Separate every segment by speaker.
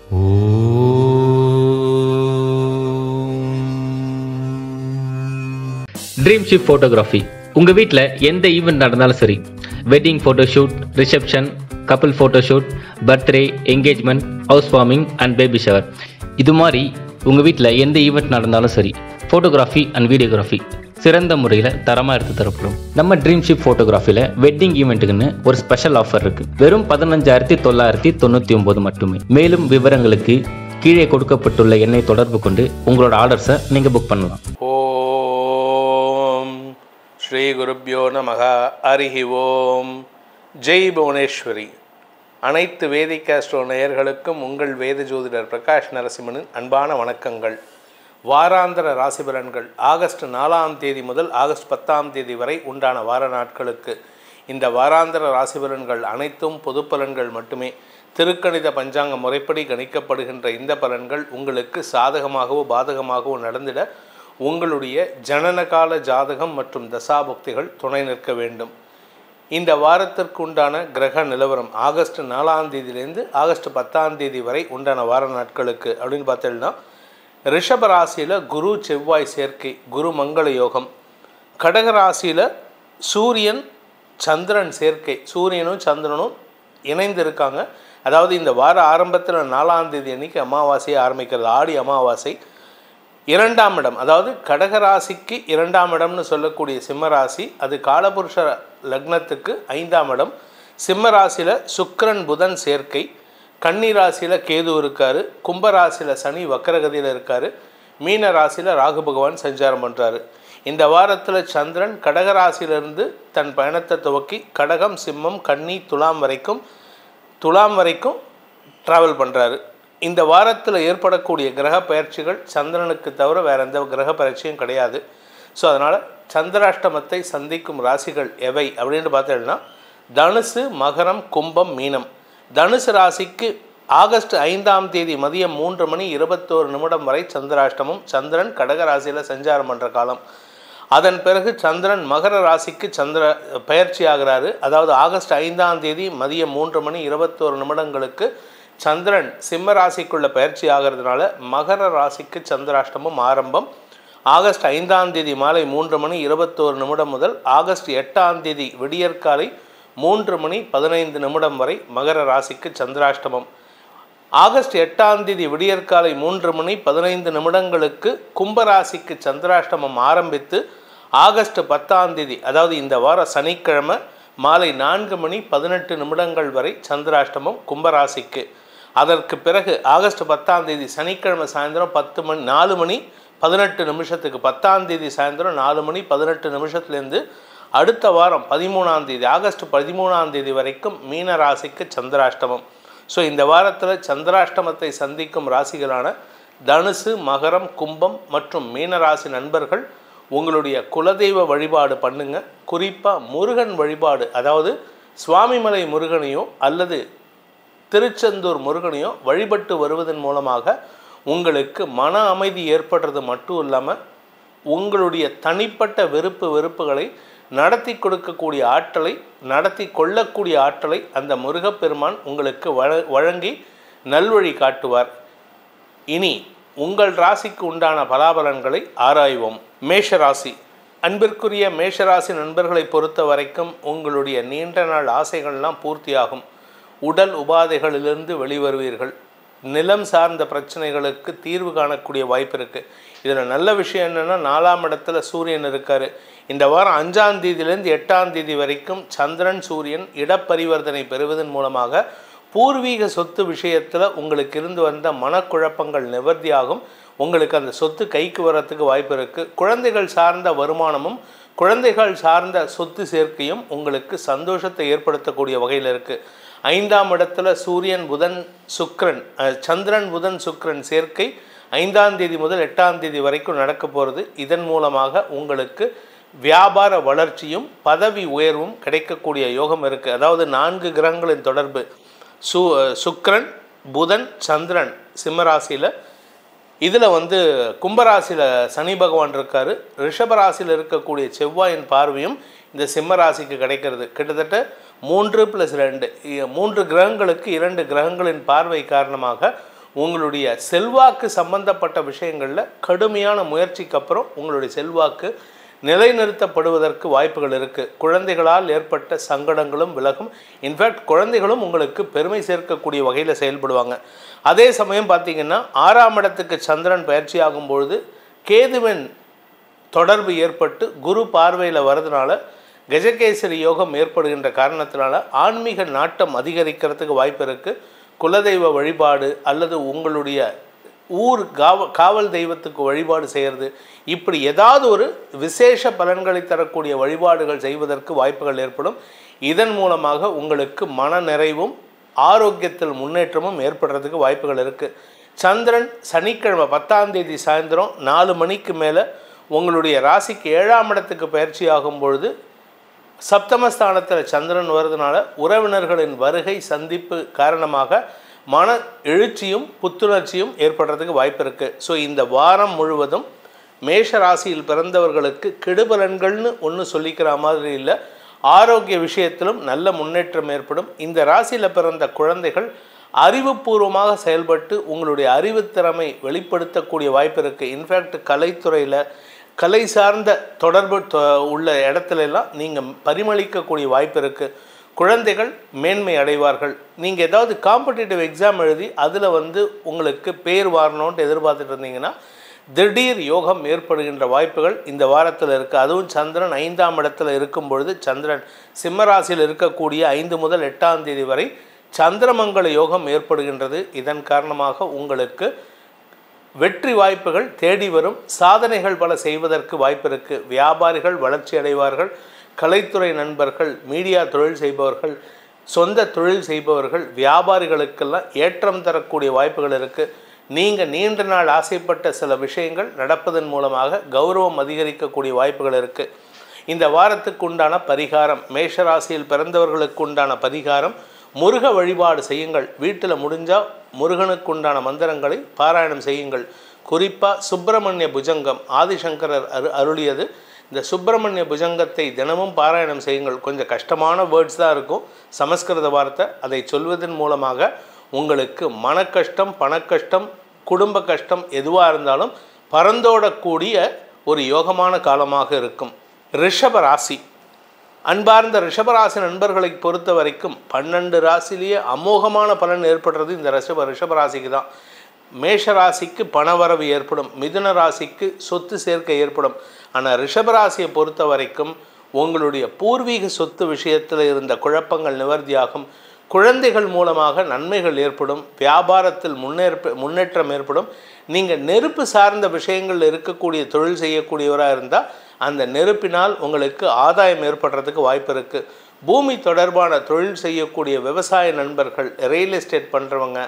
Speaker 1: dream ship photography உங்கள் வீட்டில் எந்த ஈவெண்ட் நடந்தாலும் சரி wedding photoshoot reception couple photoshoot birthday engagement house warming and baby shower இது மாதிரி உங்கள் வீட்டில் எந்த ஈவெண்ட் நடந்தாலும் சரி ஃபோட்டோகிராஃபி அண்ட் வீடியோகிராஃபி சிறந்த முறையில் தரமாக எடுத்து தரப்படும் நம்ம ட்ரீம் ஷிப் ஃபோட்டோகிராஃபியில் வெட்டிங் ஈவெண்ட்டுக்குன்னு ஒரு ஸ்பெஷல் ஆஃபர் இருக்குது வெறும் பதினஞ்சாயிரத்தி தொள்ளாயிரத்தி தொண்ணூற்றி ஒம்பது மட்டுமே மேலும் விவரங்களுக்கு கீழே கொடுக்கப்பட்டுள்ள எண்ணை தொடர்பு கொண்டு உங்களோட ஆர்டர்ஸை நீங்கள் புக் பண்ணலாம்
Speaker 2: ஓம் ஸ்ரீ குருப்பியோ நமக ஹரிஹி ஓம் ஜெய் புவனேஸ்வரி அனைத்து வேதிக் ஆஸ்ட்ரோ நேயர்களுக்கும் உங்கள் வேத ஜோதிடர் பிரகாஷ் நரசிம்மனின் அன்பான வணக்கங்கள் வாராந்திர ராசி பலன்கள் ஆகஸ்ட் நாலாம் தேதி முதல் ஆகஸ்ட் பத்தாம் தேதி வரை உண்டான வார நாட்களுக்கு இந்த வாராந்திர ராசி பலன்கள் அனைத்தும் பொது பலன்கள் மட்டுமே திருக்கணித பஞ்சாங்க முறைப்படி கணிக்கப்படுகின்ற இந்த பலன்கள் உங்களுக்கு சாதகமாகவோ பாதகமாகவோ நடந்திட உங்களுடைய ஜனனகால ஜாதகம் மற்றும் தசாபுக்திகள் துணை நிற்க வேண்டும் இந்த வாரத்திற்கு உண்டான கிரக நிலவரம் ஆகஸ்ட் நாலாம் தேதியிலேருந்து ஆகஸ்ட் பத்தாம் தேதி வரை உண்டான வார நாட்களுக்கு அப்படின்னு பார்த்தீங்கன்னா ரிஷப ராசியில் குரு செவ்வாய் சேர்க்கை குரு மங்கள யோகம் கடக ராசியில் சூரியன் சந்திரன் சேர்க்கை சூரியனும் சந்திரனும் இணைந்து இருக்காங்க அதாவது இந்த வார ஆரம்பத்தில் நாலாம் தேதி அன்னைக்கு அமாவாசையை ஆரம்பிக்கிறது ஆடி அமாவாசை இரண்டாம் இடம் அதாவது கடகராசிக்கு இரண்டாம் இடம்னு சொல்லக்கூடிய சிம்ம ராசி அது காலபுருஷ லக்னத்துக்கு ஐந்தாம் இடம் சிம்ம ராசியில் சுக்கிரன் புதன் சேர்க்கை கன்னி ராசியில் கேது இருக்கார் கும்பராசியில் சனி வக்கரகதியில் இருக்கார் மீன ராசியில் ராகு பகவான் சஞ்சாரம் பண்ணுறாரு இந்த வாரத்தில் சந்திரன் கடகராசியிலிருந்து தன் பயணத்தை துவக்கி கடகம் சிம்மம் கன்னி துலாம் வரைக்கும் துலாம் வரைக்கும் ட்ராவல் பண்ணுறாரு இந்த வாரத்தில் ஏற்படக்கூடிய கிரக பயிற்சிகள் சந்திரனுக்கு தவிர வேறு எந்த கிரக பயிற்சியும் கிடையாது ஸோ அதனால் சந்திராஷ்டமத்தை சந்திக்கும் ராசிகள் எவை அப்படின்னு பார்த்தீங்கன்னா தனுசு மகரம் கும்பம் மீனம் தனுசு ராசிக்கு ஆகஸ்ட் ஐந்தாம் தேதி மதியம் மூன்று மணி இருபத்தோரு நிமிடம் வரை சந்திராஷ்டமம் சந்திரன் கடக ராசியில் சஞ்சாரம் பண்ணுற காலம் அதன் பிறகு சந்திரன் மகர ராசிக்கு சந்திர பயிற்சி ஆகிறாரு அதாவது ஆகஸ்ட் ஐந்தாம் தேதி மதியம் மூன்று மணி இருபத்தோரு நிமிடங்களுக்கு சந்திரன் சிம்ம ராசிக்குள்ள பயிற்சி ஆகிறதுனால மகர ராசிக்கு சந்திராஷ்டமம் ஆரம்பம் ஆகஸ்ட் ஐந்தாம் தேதி மாலை மூன்று மணி இருபத்தோரு நிமிடம் முதல் ஆகஸ்ட் எட்டாம் தேதி விடியற்காலை மூன்று மணி பதினைந்து நிமிடம் வரை மகர ராசிக்கு சந்திராஷ்டமம் ஆகஸ்ட் எட்டாம் தேதி விடியற்காலை மூன்று மணி பதினைந்து நிமிடங்களுக்கு கும்பராசிக்கு சந்திராஷ்டமம் ஆரம்பித்து ஆகஸ்ட் பத்தாம் தேதி அதாவது இந்த வார சனிக்கிழமை மாலை நான்கு மணி பதினெட்டு நிமிடங்கள் வரை சந்திராஷ்டமம் கும்பராசிக்கு அதற்கு பிறகு ஆகஸ்ட் பத்தாம் தேதி சனிக்கிழமை சாயந்தரம் பத்து மணி நாலு மணி பதினெட்டு நிமிஷத்துக்கு பத்தாம் தேதி சாயந்தரம் நாலு மணி பதினெட்டு நிமிஷத்துலேருந்து அடுத்த வாரம் பதிமூணாம் தேதி ஆகஸ்ட் பதிமூணாம் தேதி வரைக்கும் மீன ராசிக்கு சந்திராஷ்டமம் ஸோ இந்த வாரத்தில் சந்திராஷ்டமத்தை சந்திக்கும் ராசிகளான தனுசு மகரம் கும்பம் மற்றும் மீனராசி நண்பர்கள் உங்களுடைய குலதெய்வ வழிபாடு பண்ணுங்க குறிப்பாக முருகன் வழிபாடு அதாவது சுவாமிமலை முருகனையோ அல்லது திருச்செந்தூர் முருகனையோ வழிபட்டு வருவதன் மூலமாக உங்களுக்கு மன அமைதி ஏற்படுறது மட்டும் இல்லாமல் உங்களுடைய தனிப்பட்ட வெறுப்பு வெறுப்புகளை நடத்தி கொடுக்கக்கூடிய ஆற்றலை நடத்தி கொள்ளக்கூடிய ஆற்றலை அந்த முருகப்பெருமான் உங்களுக்கு வழ வழங்கி நல்வழி காட்டுவார் இனி உங்கள் ராசிக்கு உண்டான பலாபலன்களை ஆராய்வோம் மேஷராசி அன்பிற்குரிய மேஷராசி நண்பர்களை பொறுத்த வரைக்கும் உங்களுடைய நீண்ட நாள் ஆசைகள்லாம் பூர்த்தியாகும் உடல் உபாதைகளிலிருந்து வெளிவருவீர்கள் நிலம் சார்ந்த பிரச்சனைகளுக்கு தீர்வு காணக்கூடிய வாய்ப்பு இருக்குது இதில் நல்ல விஷயம் என்னென்னா நாலாம் இடத்துல சூரியன் இருக்கார் இந்த வாரம் அஞ்சாம் தேதியிலேருந்து எட்டாம் தேதி வரைக்கும் சந்திரன் சூரியன் இடப்பரிவர்த்தனை பெறுவதன் மூலமாக பூர்வீக சொத்து விஷயத்தில் உங்களுக்கு இருந்து வந்த மனக்குழப்பங்கள் நிவர்த்தியாகும் உங்களுக்கு அந்த சொத்து கைக்கு வரத்துக்கு வாய்ப்பு இருக்குது குழந்தைகள் சார்ந்த வருமானமும் குழந்தைகள் சார்ந்த சொத்து சேர்க்கையும் உங்களுக்கு சந்தோஷத்தை ஏற்படுத்தக்கூடிய வகையில் இருக்குது ஐந்தாம் இடத்துல சூரியன் புதன் சுக்ரன் சந்திரன் புதன் சுக்ரன் சேர்க்கை ஐந்தாம் தேதி முதல் எட்டாம் தேதி வரைக்கும் நடக்க போகிறது இதன் மூலமாக உங்களுக்கு வியாபார வளர்ச்சியும் பதவி உயர்வும் கிடைக்கக்கூடிய யோகம் இருக்குது அதாவது நான்கு கிரகங்களின் தொடர்பு சு சுக்ரன் புதன் சந்திரன் சிம்மராசியில் இதில் வந்து கும்பராசியில் சனி பகவான் இருக்கார் ரிஷபராசியில் இருக்கக்கூடிய செவ்வாயின் பார்வையும் இந்த சிம்ம ராசிக்கு கிடைக்கிறது கிட்டத்தட்ட மூன்று ப்ளஸ் ரெண்டு மூன்று கிரகங்களுக்கு இரண்டு கிரகங்களின் பார்வை காரணமாக உங்களுடைய செல்வாக்கு சம்பந்தப்பட்ட விஷயங்களில் கடுமையான முயற்சிக்கு அப்புறம் உங்களுடைய செல்வாக்கு நிலைநிறுத்தப்படுவதற்கு வாய்ப்புகள் இருக்குது குழந்தைகளால் ஏற்பட்ட சங்கடங்களும் விலகும் இன்ஃபேக்ட் குழந்தைகளும் உங்களுக்கு பெருமை சேர்க்கக்கூடிய வகையில் செயல்படுவாங்க அதே சமயம் பார்த்தீங்கன்னா ஆறாம் இடத்துக்கு சந்திரன் பயிற்சி ஆகும் பொழுது கேதுவின் தொடர்பு ஏற்பட்டு குரு பார்வையில் வரதுனால கஜகேசரி யோகம் ஏற்படுகின்ற காரணத்தினால ஆன்மீக நாட்டம் அதிகரிக்கிறதுக்கு வாய்ப்பு இருக்குது குலதெய்வ வழிபாடு அல்லது உங்களுடைய ஊர் காவ காவல் தெய்வத்துக்கு வழிபாடு செய்கிறது இப்படி ஏதாவது ஒரு விசேஷ பலன்களை தரக்கூடிய வழிபாடுகள் செய்வதற்கு வாய்ப்புகள் ஏற்படும் இதன் மூலமாக உங்களுக்கு மன நிறைவும் ஆரோக்கியத்தில் முன்னேற்றமும் ஏற்படுறதுக்கு வாய்ப்புகள் இருக்குது சந்திரன் சனிக்கிழமை பத்தாம் தேதி சாயந்தரம் நாலு மணிக்கு மேலே உங்களுடைய ராசிக்கு ஏழாம் இடத்துக்கு பயிற்சி ஆகும் பொழுது சப்தமஸ்தானத்தில் சந்திரன் வருதுனால உறவினர்களின் வருகை சந்திப்பு காரணமாக மன எழுச்சியும் புத்துணர்ச்சியும் ஏற்படுறதுக்கு வாய்ப்பு இருக்குது ஸோ இந்த வாரம் முழுவதும் மேஷ ராசியில் பிறந்தவர்களுக்கு கெடுபலன்கள்னு ஒன்று சொல்லிக்கிற மாதிரி இல்லை ஆரோக்கிய விஷயத்திலும் நல்ல முன்னேற்றம் ஏற்படும் இந்த ராசியில் பிறந்த குழந்தைகள் அறிவுபூர்வமாக செயல்பட்டு உங்களுடைய அறிவுத்திறமை வெளிப்படுத்தக்கூடிய வாய்ப்பு இருக்குது இன்ஃபேக்ட் கலைத்துறையில் கலை சார்ந்த தொடர்பு தொ- உள்ள இடத்துல எல்லாம் நீங்கள் பரிமளிக்கக்கூடிய வாய்ப்பு இருக்குது குழந்தைகள் மேன்மை அடைவார்கள் நீங்கள் ஏதாவது காம்படிட்டிவ் எக்ஸாம் எழுதி அதில் வந்து உங்களுக்கு பேர் வாரணும்னு எதிர்பார்த்துட்டு இருந்தீங்கன்னா திடீர் யோகம் ஏற்படுகின்ற வாய்ப்புகள் இந்த வாரத்தில் இருக்குது அதுவும் சந்திரன் ஐந்தாம் இடத்துல இருக்கும் பொழுது சந்திரன் சிம்மராசியில் இருக்கக்கூடிய ஐந்து முதல் எட்டாம் தேதி வரை சந்திரமங்கல யோகம் ஏற்படுகின்றது இதன் காரணமாக உங்களுக்கு வெற்றி வாய்ப்புகள் தேடி வரும் சாதனைகள் பல செய்வதற்கு வாய்ப்பு இருக்கு வியாபாரிகள் வளர்ச்சி அடைவார்கள் கலைத்துறை நண்பர்கள் மீடியா தொழில் செய்பவர்கள் சொந்த தொழில் செய்பவர்கள் வியாபாரிகளுக்கெல்லாம் ஏற்றம் தரக்கூடிய வாய்ப்புகள் இருக்குது நீங்கள் நீண்ட நாள் ஆசைப்பட்ட சில விஷயங்கள் நடப்பதன் மூலமாக கௌரவம் அதிகரிக்கக்கூடிய வாய்ப்புகள் இருக்குது இந்த வாரத்துக்கு உண்டான பரிகாரம் மேஷராசியில் பிறந்தவர்களுக்கு உண்டான பரிகாரம் முருக வழிபாடு செய்யுங்கள் வீட்டில் முடிஞ்சால் முருகனுக்கு உண்டான மந்திரங்களை பாராயணம் செய்யுங்கள் குறிப்பாக சுப்பிரமணிய புஜங்கம் ஆதிசங்கரர் அரு அருளியது இந்த சுப்பிரமணிய புஜங்கத்தை தினமும் பாராயணம் செய்யுங்கள் கொஞ்சம் கஷ்டமான வேர்ட்ஸ் தான் இருக்கும் சமஸ்கிருத வார்த்தை அதை சொல்வதன் மூலமாக உங்களுக்கு மன கஷ்டம் பணக்கஷ்டம் குடும்ப கஷ்டம் எதுவாக இருந்தாலும் பறந்தோடக்கூடிய ஒரு யோகமான காலமாக இருக்கும் ரிஷப ராசி அன்பார்ந்த ரிஷபராசி நண்பர்களை பொறுத்த வரைக்கும் பன்னெண்டு ராசிலேயே அமோகமான பலன் ஏற்படுறது இந்த ரிஷப ரிஷபராசிக்கு தான் மேஷ ராசிக்கு பணவரவு ஏற்படும் மிதுன ராசிக்கு சொத்து சேர்க்கை ஏற்படும் ஆனால் ரிஷபராசியை பொறுத்த வரைக்கும் உங்களுடைய பூர்வீக சொத்து விஷயத்தில் இருந்த குழப்பங்கள் நிவர்த்தியாகும் குழந்தைகள் மூலமாக நன்மைகள் ஏற்படும் வியாபாரத்தில் முன்னேற்ப முன்னேற்றம் ஏற்படும் நீங்கள் நெருப்பு சார்ந்த விஷயங்கள் இருக்கக்கூடிய தொழில் செய்யக்கூடியவராக இருந்தால் அந்த நெருப்பினால் உங்களுக்கு ஆதாயம் ஏற்படுறதுக்கு வாய்ப்பு இருக்குது பூமி தொடர்பான தொழில் செய்யக்கூடிய விவசாய நண்பர்கள் ரியல் எஸ்டேட் பண்ணுறவங்க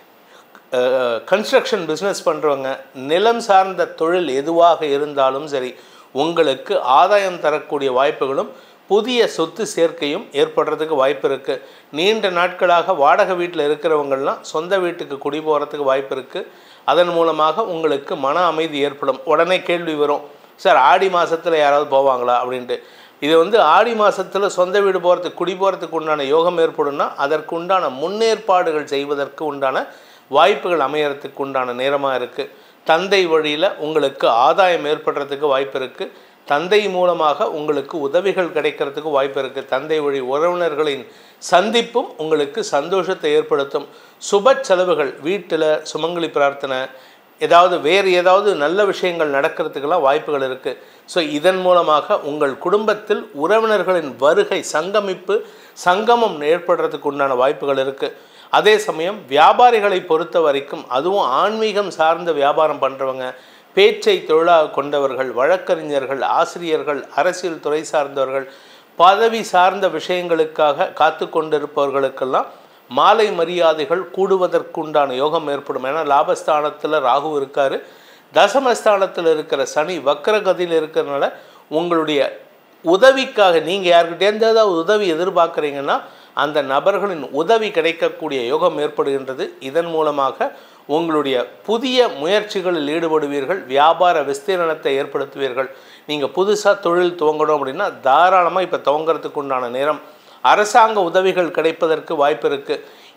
Speaker 2: கன்ஸ்ட்ரக்ஷன் பிஸ்னஸ் பண்ணுறவங்க நிலம் சார்ந்த தொழில் எதுவாக இருந்தாலும் சரி உங்களுக்கு ஆதாயம் தரக்கூடிய வாய்ப்புகளும் புதிய சொத்து சேர்க்கையும் ஏற்படுறதுக்கு வாய்ப்பு இருக்குது நீண்ட நாட்களாக வாடகை வீட்டில் இருக்கிறவங்கெல்லாம் சொந்த வீட்டுக்கு குடி போகிறதுக்கு வாய்ப்பு இருக்குது அதன் மூலமாக உங்களுக்கு மன அமைதி ஏற்படும் உடனே கேள்வி வரும் சார் ஆடி மாதத்தில் யாராவது போவாங்களா அப்படின்ட்டு இது வந்து ஆடி மாதத்தில் சொந்த வீடு போகிறதுக்கு குடி போகிறதுக்கு உண்டான யோகம் ஏற்படும்னா அதற்கு உண்டான முன்னேற்பாடுகள் செய்வதற்கு உண்டான வாய்ப்புகள் அமையறதுக்கு உண்டான நேரமாக இருக்குது தந்தை வழியில் உங்களுக்கு ஆதாயம் ஏற்படுறதுக்கு வாய்ப்பு இருக்குது தந்தை மூலமாக உங்களுக்கு உதவிகள் கிடைக்கிறதுக்கு வாய்ப்பு இருக்குது தந்தை வழி உறவினர்களின் சந்திப்பும் உங்களுக்கு சந்தோஷத்தை ஏற்படுத்தும் சுப செலவுகள் வீட்டில் சுமங்கலி பிரார்த்தனை ஏதாவது வேறு ஏதாவது நல்ல விஷயங்கள் நடக்கிறதுக்கெல்லாம் வாய்ப்புகள் இருக்குது ஸோ இதன் மூலமாக உங்கள் குடும்பத்தில் உறவினர்களின் வருகை சங்கமிப்பு சங்கமம் ஏற்படுறதுக்கு உண்டான வாய்ப்புகள் இருக்குது அதே சமயம் வியாபாரிகளை பொறுத்த வரைக்கும் அதுவும் ஆன்மீகம் சார்ந்த வியாபாரம் பண்ணுறவங்க பேச்சை தொழிலாக கொண்டவர்கள் வழக்கறிஞர்கள் ஆசிரியர்கள் அரசியல் துறை சார்ந்தவர்கள் பதவி சார்ந்த விஷயங்களுக்காக காத்து கொண்டிருப்பவர்களுக்கெல்லாம் மாலை மரியாதைகள் கூடுவதற்குண்டான யோகம் ஏற்படும் ஏன்னா லாபஸ்தானத்தில் ராகு இருக்கார் தசமஸ்தானத்தில் இருக்கிற சனி வக்கரகதியில் இருக்கிறனால உங்களுடைய உதவிக்காக நீங்கள் யார்கிட்டேருந்து ஏதாவது உதவி எதிர்பார்க்குறீங்கன்னா அந்த நபர்களின் உதவி கிடைக்கக்கூடிய யோகம் ஏற்படுகின்றது இதன் மூலமாக உங்களுடைய புதிய முயற்சிகளில் ஈடுபடுவீர்கள் வியாபார விஸ்தீரணத்தை ஏற்படுத்துவீர்கள் நீங்கள் புதுசாக தொழில் துவங்கணும் அப்படின்னா தாராளமாக இப்போ துவங்கிறதுக்கு உண்டான நேரம் அரசாங்க உதவிகள் கிடைப்பதற்கு வாய்ப்பு இருக்குது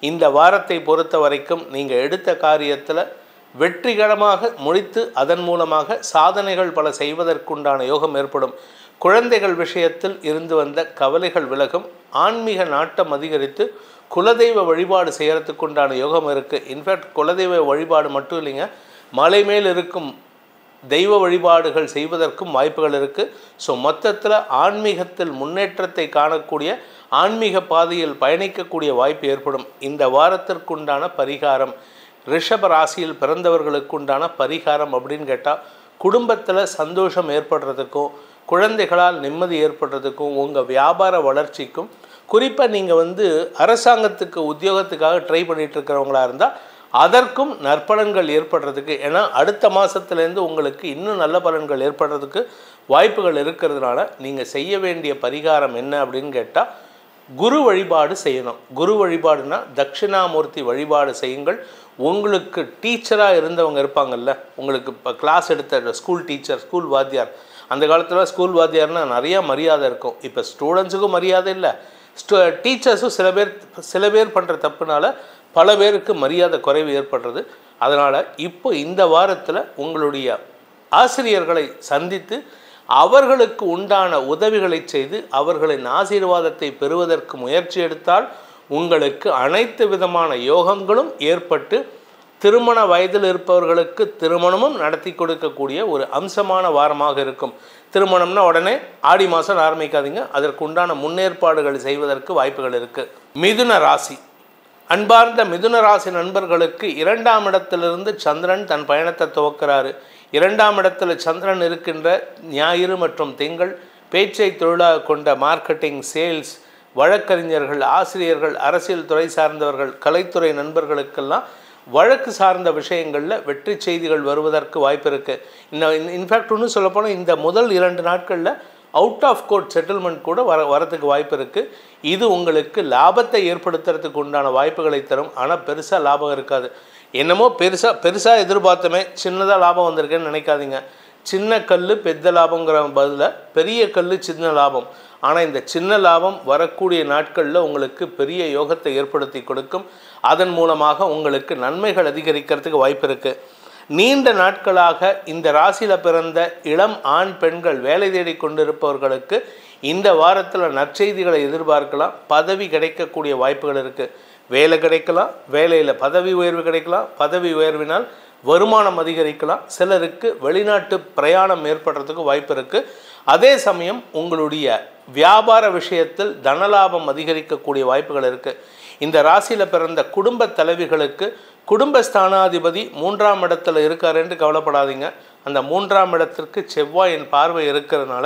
Speaker 2: இந்த வாரத்தை பொறுத்த வரைக்கும் நீங்கள் எடுத்த காரியத்தில் வெற்றிகரமாக முடித்து அதன் மூலமாக சாதனைகள் பல செய்வதற்குண்டான யோகம் ஏற்படும் குழந்தைகள் விஷயத்தில் இருந்து வந்த கவலைகள் விலகும் ஆன்மீக நாட்டம் அதிகரித்து குலதெய்வ வழிபாடு செய்கிறதுக்குண்டான யோகம் இருக்குது இன்ஃபேக்ட் குலதெய்வ வழிபாடு மட்டும் இல்லைங்க மலை மேல் இருக்கும் தெய்வ வழிபாடுகள் செய்வதற்கும் வாய்ப்புகள் இருக்குது ஸோ மொத்தத்தில் ஆன்மீகத்தில் முன்னேற்றத்தை காணக்கூடிய ஆன்மீக பாதையில் பயணிக்கக்கூடிய வாய்ப்பு ஏற்படும் இந்த வாரத்திற்குண்டான பரிகாரம் ரிஷப ராசியில் பிறந்தவர்களுக்குண்டான பரிகாரம் அப்படின்னு கேட்டால் குடும்பத்தில் சந்தோஷம் ஏற்படுறதுக்கும் குழந்தைகளால் நிம்மதி ஏற்படுறதுக்கும் உங்கள் வியாபார வளர்ச்சிக்கும் குறிப்பாக நீங்கள் வந்து அரசாங்கத்துக்கு உத்தியோகத்துக்காக ட்ரை பண்ணிட்டு இருக்கிறவங்களா இருந்தால் அதற்கும் நற்பலன்கள் ஏற்படுறதுக்கு ஏன்னா அடுத்த மாதத்துலேருந்து உங்களுக்கு இன்னும் நல்ல பலன்கள் ஏற்படுறதுக்கு வாய்ப்புகள் இருக்கிறதுனால நீங்கள் செய்ய வேண்டிய பரிகாரம் என்ன அப்படின்னு கேட்டால் குரு வழிபாடு செய்யணும் குரு வழிபாடுனா தட்சிணாமூர்த்தி வழிபாடு செய்யுங்கள் உங்களுக்கு டீச்சராக இருந்தவங்க இருப்பாங்கல்ல உங்களுக்கு இப்போ கிளாஸ் எடுத்த ஸ்கூல் டீச்சர் ஸ்கூல் வாத்தியார் அந்த காலத்தில் ஸ்கூல் வாத்தியார்னா நிறையா மரியாதை இருக்கும் இப்போ ஸ்டூடெண்ட்ஸுக்கும் மரியாதை இல்லை ஸ்டூ டீச்சர்ஸும் சில பேர் சில பேர் பண்ணுற தப்புனால பல பேருக்கு மரியாதை குறைவு ஏற்படுறது அதனால் இப்போ இந்த வாரத்தில் உங்களுடைய ஆசிரியர்களை சந்தித்து அவர்களுக்கு உண்டான உதவிகளை செய்து அவர்களின் ஆசீர்வாதத்தை பெறுவதற்கு முயற்சி எடுத்தால் உங்களுக்கு அனைத்து விதமான யோகங்களும் ஏற்பட்டு திருமண வயதில் இருப்பவர்களுக்கு திருமணமும் நடத்தி கொடுக்கக்கூடிய ஒரு அம்சமான வாரமாக இருக்கும் திருமணம்னா உடனே ஆடி மாதம் ஆரம்பிக்காதீங்க அதற்கு உண்டான முன்னேற்பாடுகள் செய்வதற்கு வாய்ப்புகள் இருக்குது மிதுன ராசி அன்பார்ந்த மிதுன ராசி நண்பர்களுக்கு இரண்டாம் இடத்திலிருந்து சந்திரன் தன் பயணத்தை துவக்கிறாரு இரண்டாம் இடத்துல சந்திரன் இருக்கின்ற ஞாயிறு மற்றும் திங்கள் பேச்சை தொழிலாக கொண்ட மார்க்கெட்டிங் சேல்ஸ் வழக்கறிஞர்கள் ஆசிரியர்கள் அரசியல் துறை சார்ந்தவர்கள் கலைத்துறை நண்பர்களுக்கெல்லாம் வழக்கு சார்ந்த விஷயங்களில் வெற்றி செய்திகள் வருவதற்கு வாய்ப்பு இருக்குது இன்னும் இன்ஃபேக்ட் ஒன்று சொல்லப்போனால் இந்த முதல் இரண்டு நாட்களில் அவுட் ஆஃப் கோர்ட் செட்டில்மெண்ட் கூட வர வரத்துக்கு வாய்ப்பு இருக்குது இது உங்களுக்கு லாபத்தை ஏற்படுத்துறதுக்கு உண்டான வாய்ப்புகளை தரும் ஆனால் பெருசாக லாபம் இருக்காது என்னமோ பெருசாக பெருசாக எதிர்பார்த்தமே சின்னதாக லாபம் வந்திருக்குன்னு நினைக்காதீங்க சின்ன கல் பெத்த லாபங்கிற பதில் பெரிய கல் சின்ன லாபம் ஆனால் இந்த சின்ன லாபம் வரக்கூடிய நாட்களில் உங்களுக்கு பெரிய யோகத்தை ஏற்படுத்தி கொடுக்கும் அதன் மூலமாக உங்களுக்கு நன்மைகள் அதிகரிக்கிறதுக்கு வாய்ப்பு இருக்குது நீண்ட நாட்களாக இந்த ராசியில் பிறந்த இளம் ஆண் பெண்கள் வேலை தேடி கொண்டிருப்பவர்களுக்கு இந்த வாரத்தில் நற்செய்திகளை எதிர்பார்க்கலாம் பதவி கிடைக்கக்கூடிய வாய்ப்புகள் இருக்குது வேலை கிடைக்கலாம் வேலையில் பதவி உயர்வு கிடைக்கலாம் பதவி உயர்வினால் வருமானம் அதிகரிக்கலாம் சிலருக்கு வெளிநாட்டு பிரயாணம் ஏற்படுறதுக்கு வாய்ப்பு இருக்குது அதே சமயம் உங்களுடைய வியாபார விஷயத்தில் தனலாபம் அதிகரிக்கக்கூடிய வாய்ப்புகள் இருக்குது இந்த ராசியில் பிறந்த குடும்ப தலைவிகளுக்கு குடும்ப ஸ்தானாதிபதி மூன்றாம் இடத்துல இருக்காருன்னு கவலைப்படாதீங்க அந்த மூன்றாம் இடத்திற்கு செவ்வாயின் பார்வை இருக்கிறதுனால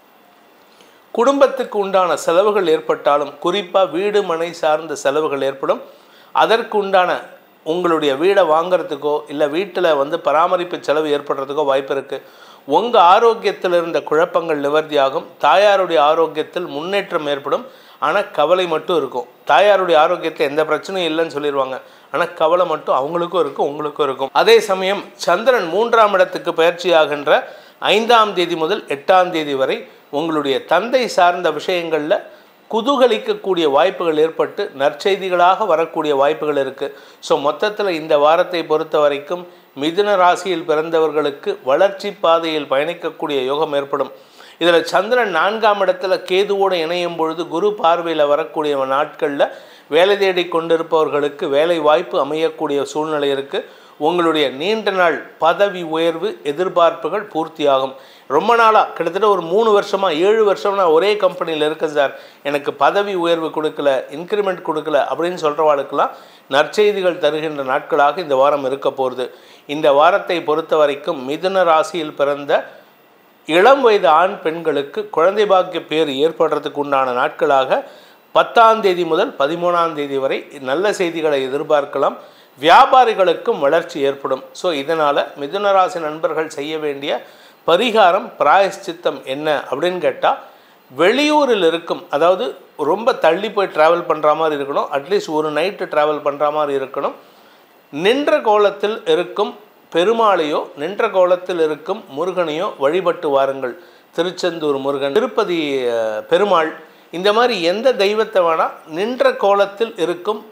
Speaker 2: குடும்பத்துக்கு உண்டான செலவுகள் ஏற்பட்டாலும் குறிப்பாக வீடு மனை சார்ந்த செலவுகள் ஏற்படும் அதற்கு உண்டான உங்களுடைய வீடை வாங்குறதுக்கோ இல்லை வீட்டில் வந்து பராமரிப்பு செலவு ஏற்படுறதுக்கோ வாய்ப்பு இருக்குது உங்கள் ஆரோக்கியத்தில் இருந்த குழப்பங்கள் நிவர்த்தியாகும் தாயாருடைய ஆரோக்கியத்தில் முன்னேற்றம் ஏற்படும் ஆனால் கவலை மட்டும் இருக்கும் தாயாருடைய ஆரோக்கியத்தில் எந்த பிரச்சனையும் இல்லைன்னு சொல்லிடுவாங்க ஆனால் கவலை மட்டும் அவங்களுக்கும் இருக்கும் உங்களுக்கும் இருக்கும் அதே சமயம் சந்திரன் மூன்றாம் இடத்துக்கு பயிற்சியாகின்ற ஐந்தாம் தேதி முதல் எட்டாம் தேதி வரை உங்களுடைய தந்தை சார்ந்த விஷயங்களில் குதூகலிக்கக்கூடிய வாய்ப்புகள் ஏற்பட்டு நற்செய்திகளாக வரக்கூடிய வாய்ப்புகள் இருக்குது ஸோ மொத்தத்தில் இந்த வாரத்தை பொறுத்த வரைக்கும் மிதுன ராசியில் பிறந்தவர்களுக்கு வளர்ச்சி பாதையில் பயணிக்கக்கூடிய யோகம் ஏற்படும் இதில் சந்திரன் நான்காம் இடத்துல கேதுவோடு இணையும் பொழுது குரு பார்வையில் வரக்கூடிய நாட்களில் வேலை தேடி கொண்டிருப்பவர்களுக்கு வேலை வாய்ப்பு அமையக்கூடிய சூழ்நிலை இருக்குது உங்களுடைய நீண்ட நாள் பதவி உயர்வு எதிர்பார்ப்புகள் பூர்த்தியாகும் ரொம்ப நாளாக கிட்டத்தட்ட ஒரு மூணு வருஷமாக ஏழு வருஷம் நான் ஒரே கம்பெனியில் இருக்கேன் சார் எனக்கு பதவி உயர்வு கொடுக்கல இன்க்ரிமெண்ட் கொடுக்கல அப்படின்னு சொல்கிறவாளுக்கெல்லாம் நற்செய்திகள் தருகின்ற நாட்களாக இந்த வாரம் இருக்க போகிறது இந்த வாரத்தை பொறுத்த வரைக்கும் மிதுன ராசியில் பிறந்த இளம் வயது ஆண் பெண்களுக்கு குழந்தை பாக்கிய பேர் ஏற்படுறதுக்கு உண்டான நாட்களாக பத்தாம் தேதி முதல் பதிமூணாம் தேதி வரை நல்ல செய்திகளை எதிர்பார்க்கலாம் வியாபாரிகளுக்கும் வளர்ச்சி ஏற்படும் ஸோ இதனால் மிதுனராசி நண்பர்கள் செய்ய வேண்டிய பரிகாரம் பிராயஷ்சித்தம் என்ன அப்படின்னு கேட்டால் வெளியூரில் இருக்கும் அதாவது ரொம்ப தள்ளி போய் ட்ராவல் பண்ணுற மாதிரி இருக்கணும் அட்லீஸ்ட் ஒரு நைட்டு ட்ராவல் பண்ணுற மாதிரி இருக்கணும் நின்ற கோலத்தில் இருக்கும் பெருமாளையோ நின்ற கோலத்தில் இருக்கும் முருகனையோ வழிபட்டு வாருங்கள் திருச்செந்தூர் முருகன் திருப்பதி அஹ், பெருமாள் இந்த மாதிரி எந்த தெய்வத்தை வேணால் நின்ற கோலத்தில் இருக்கும்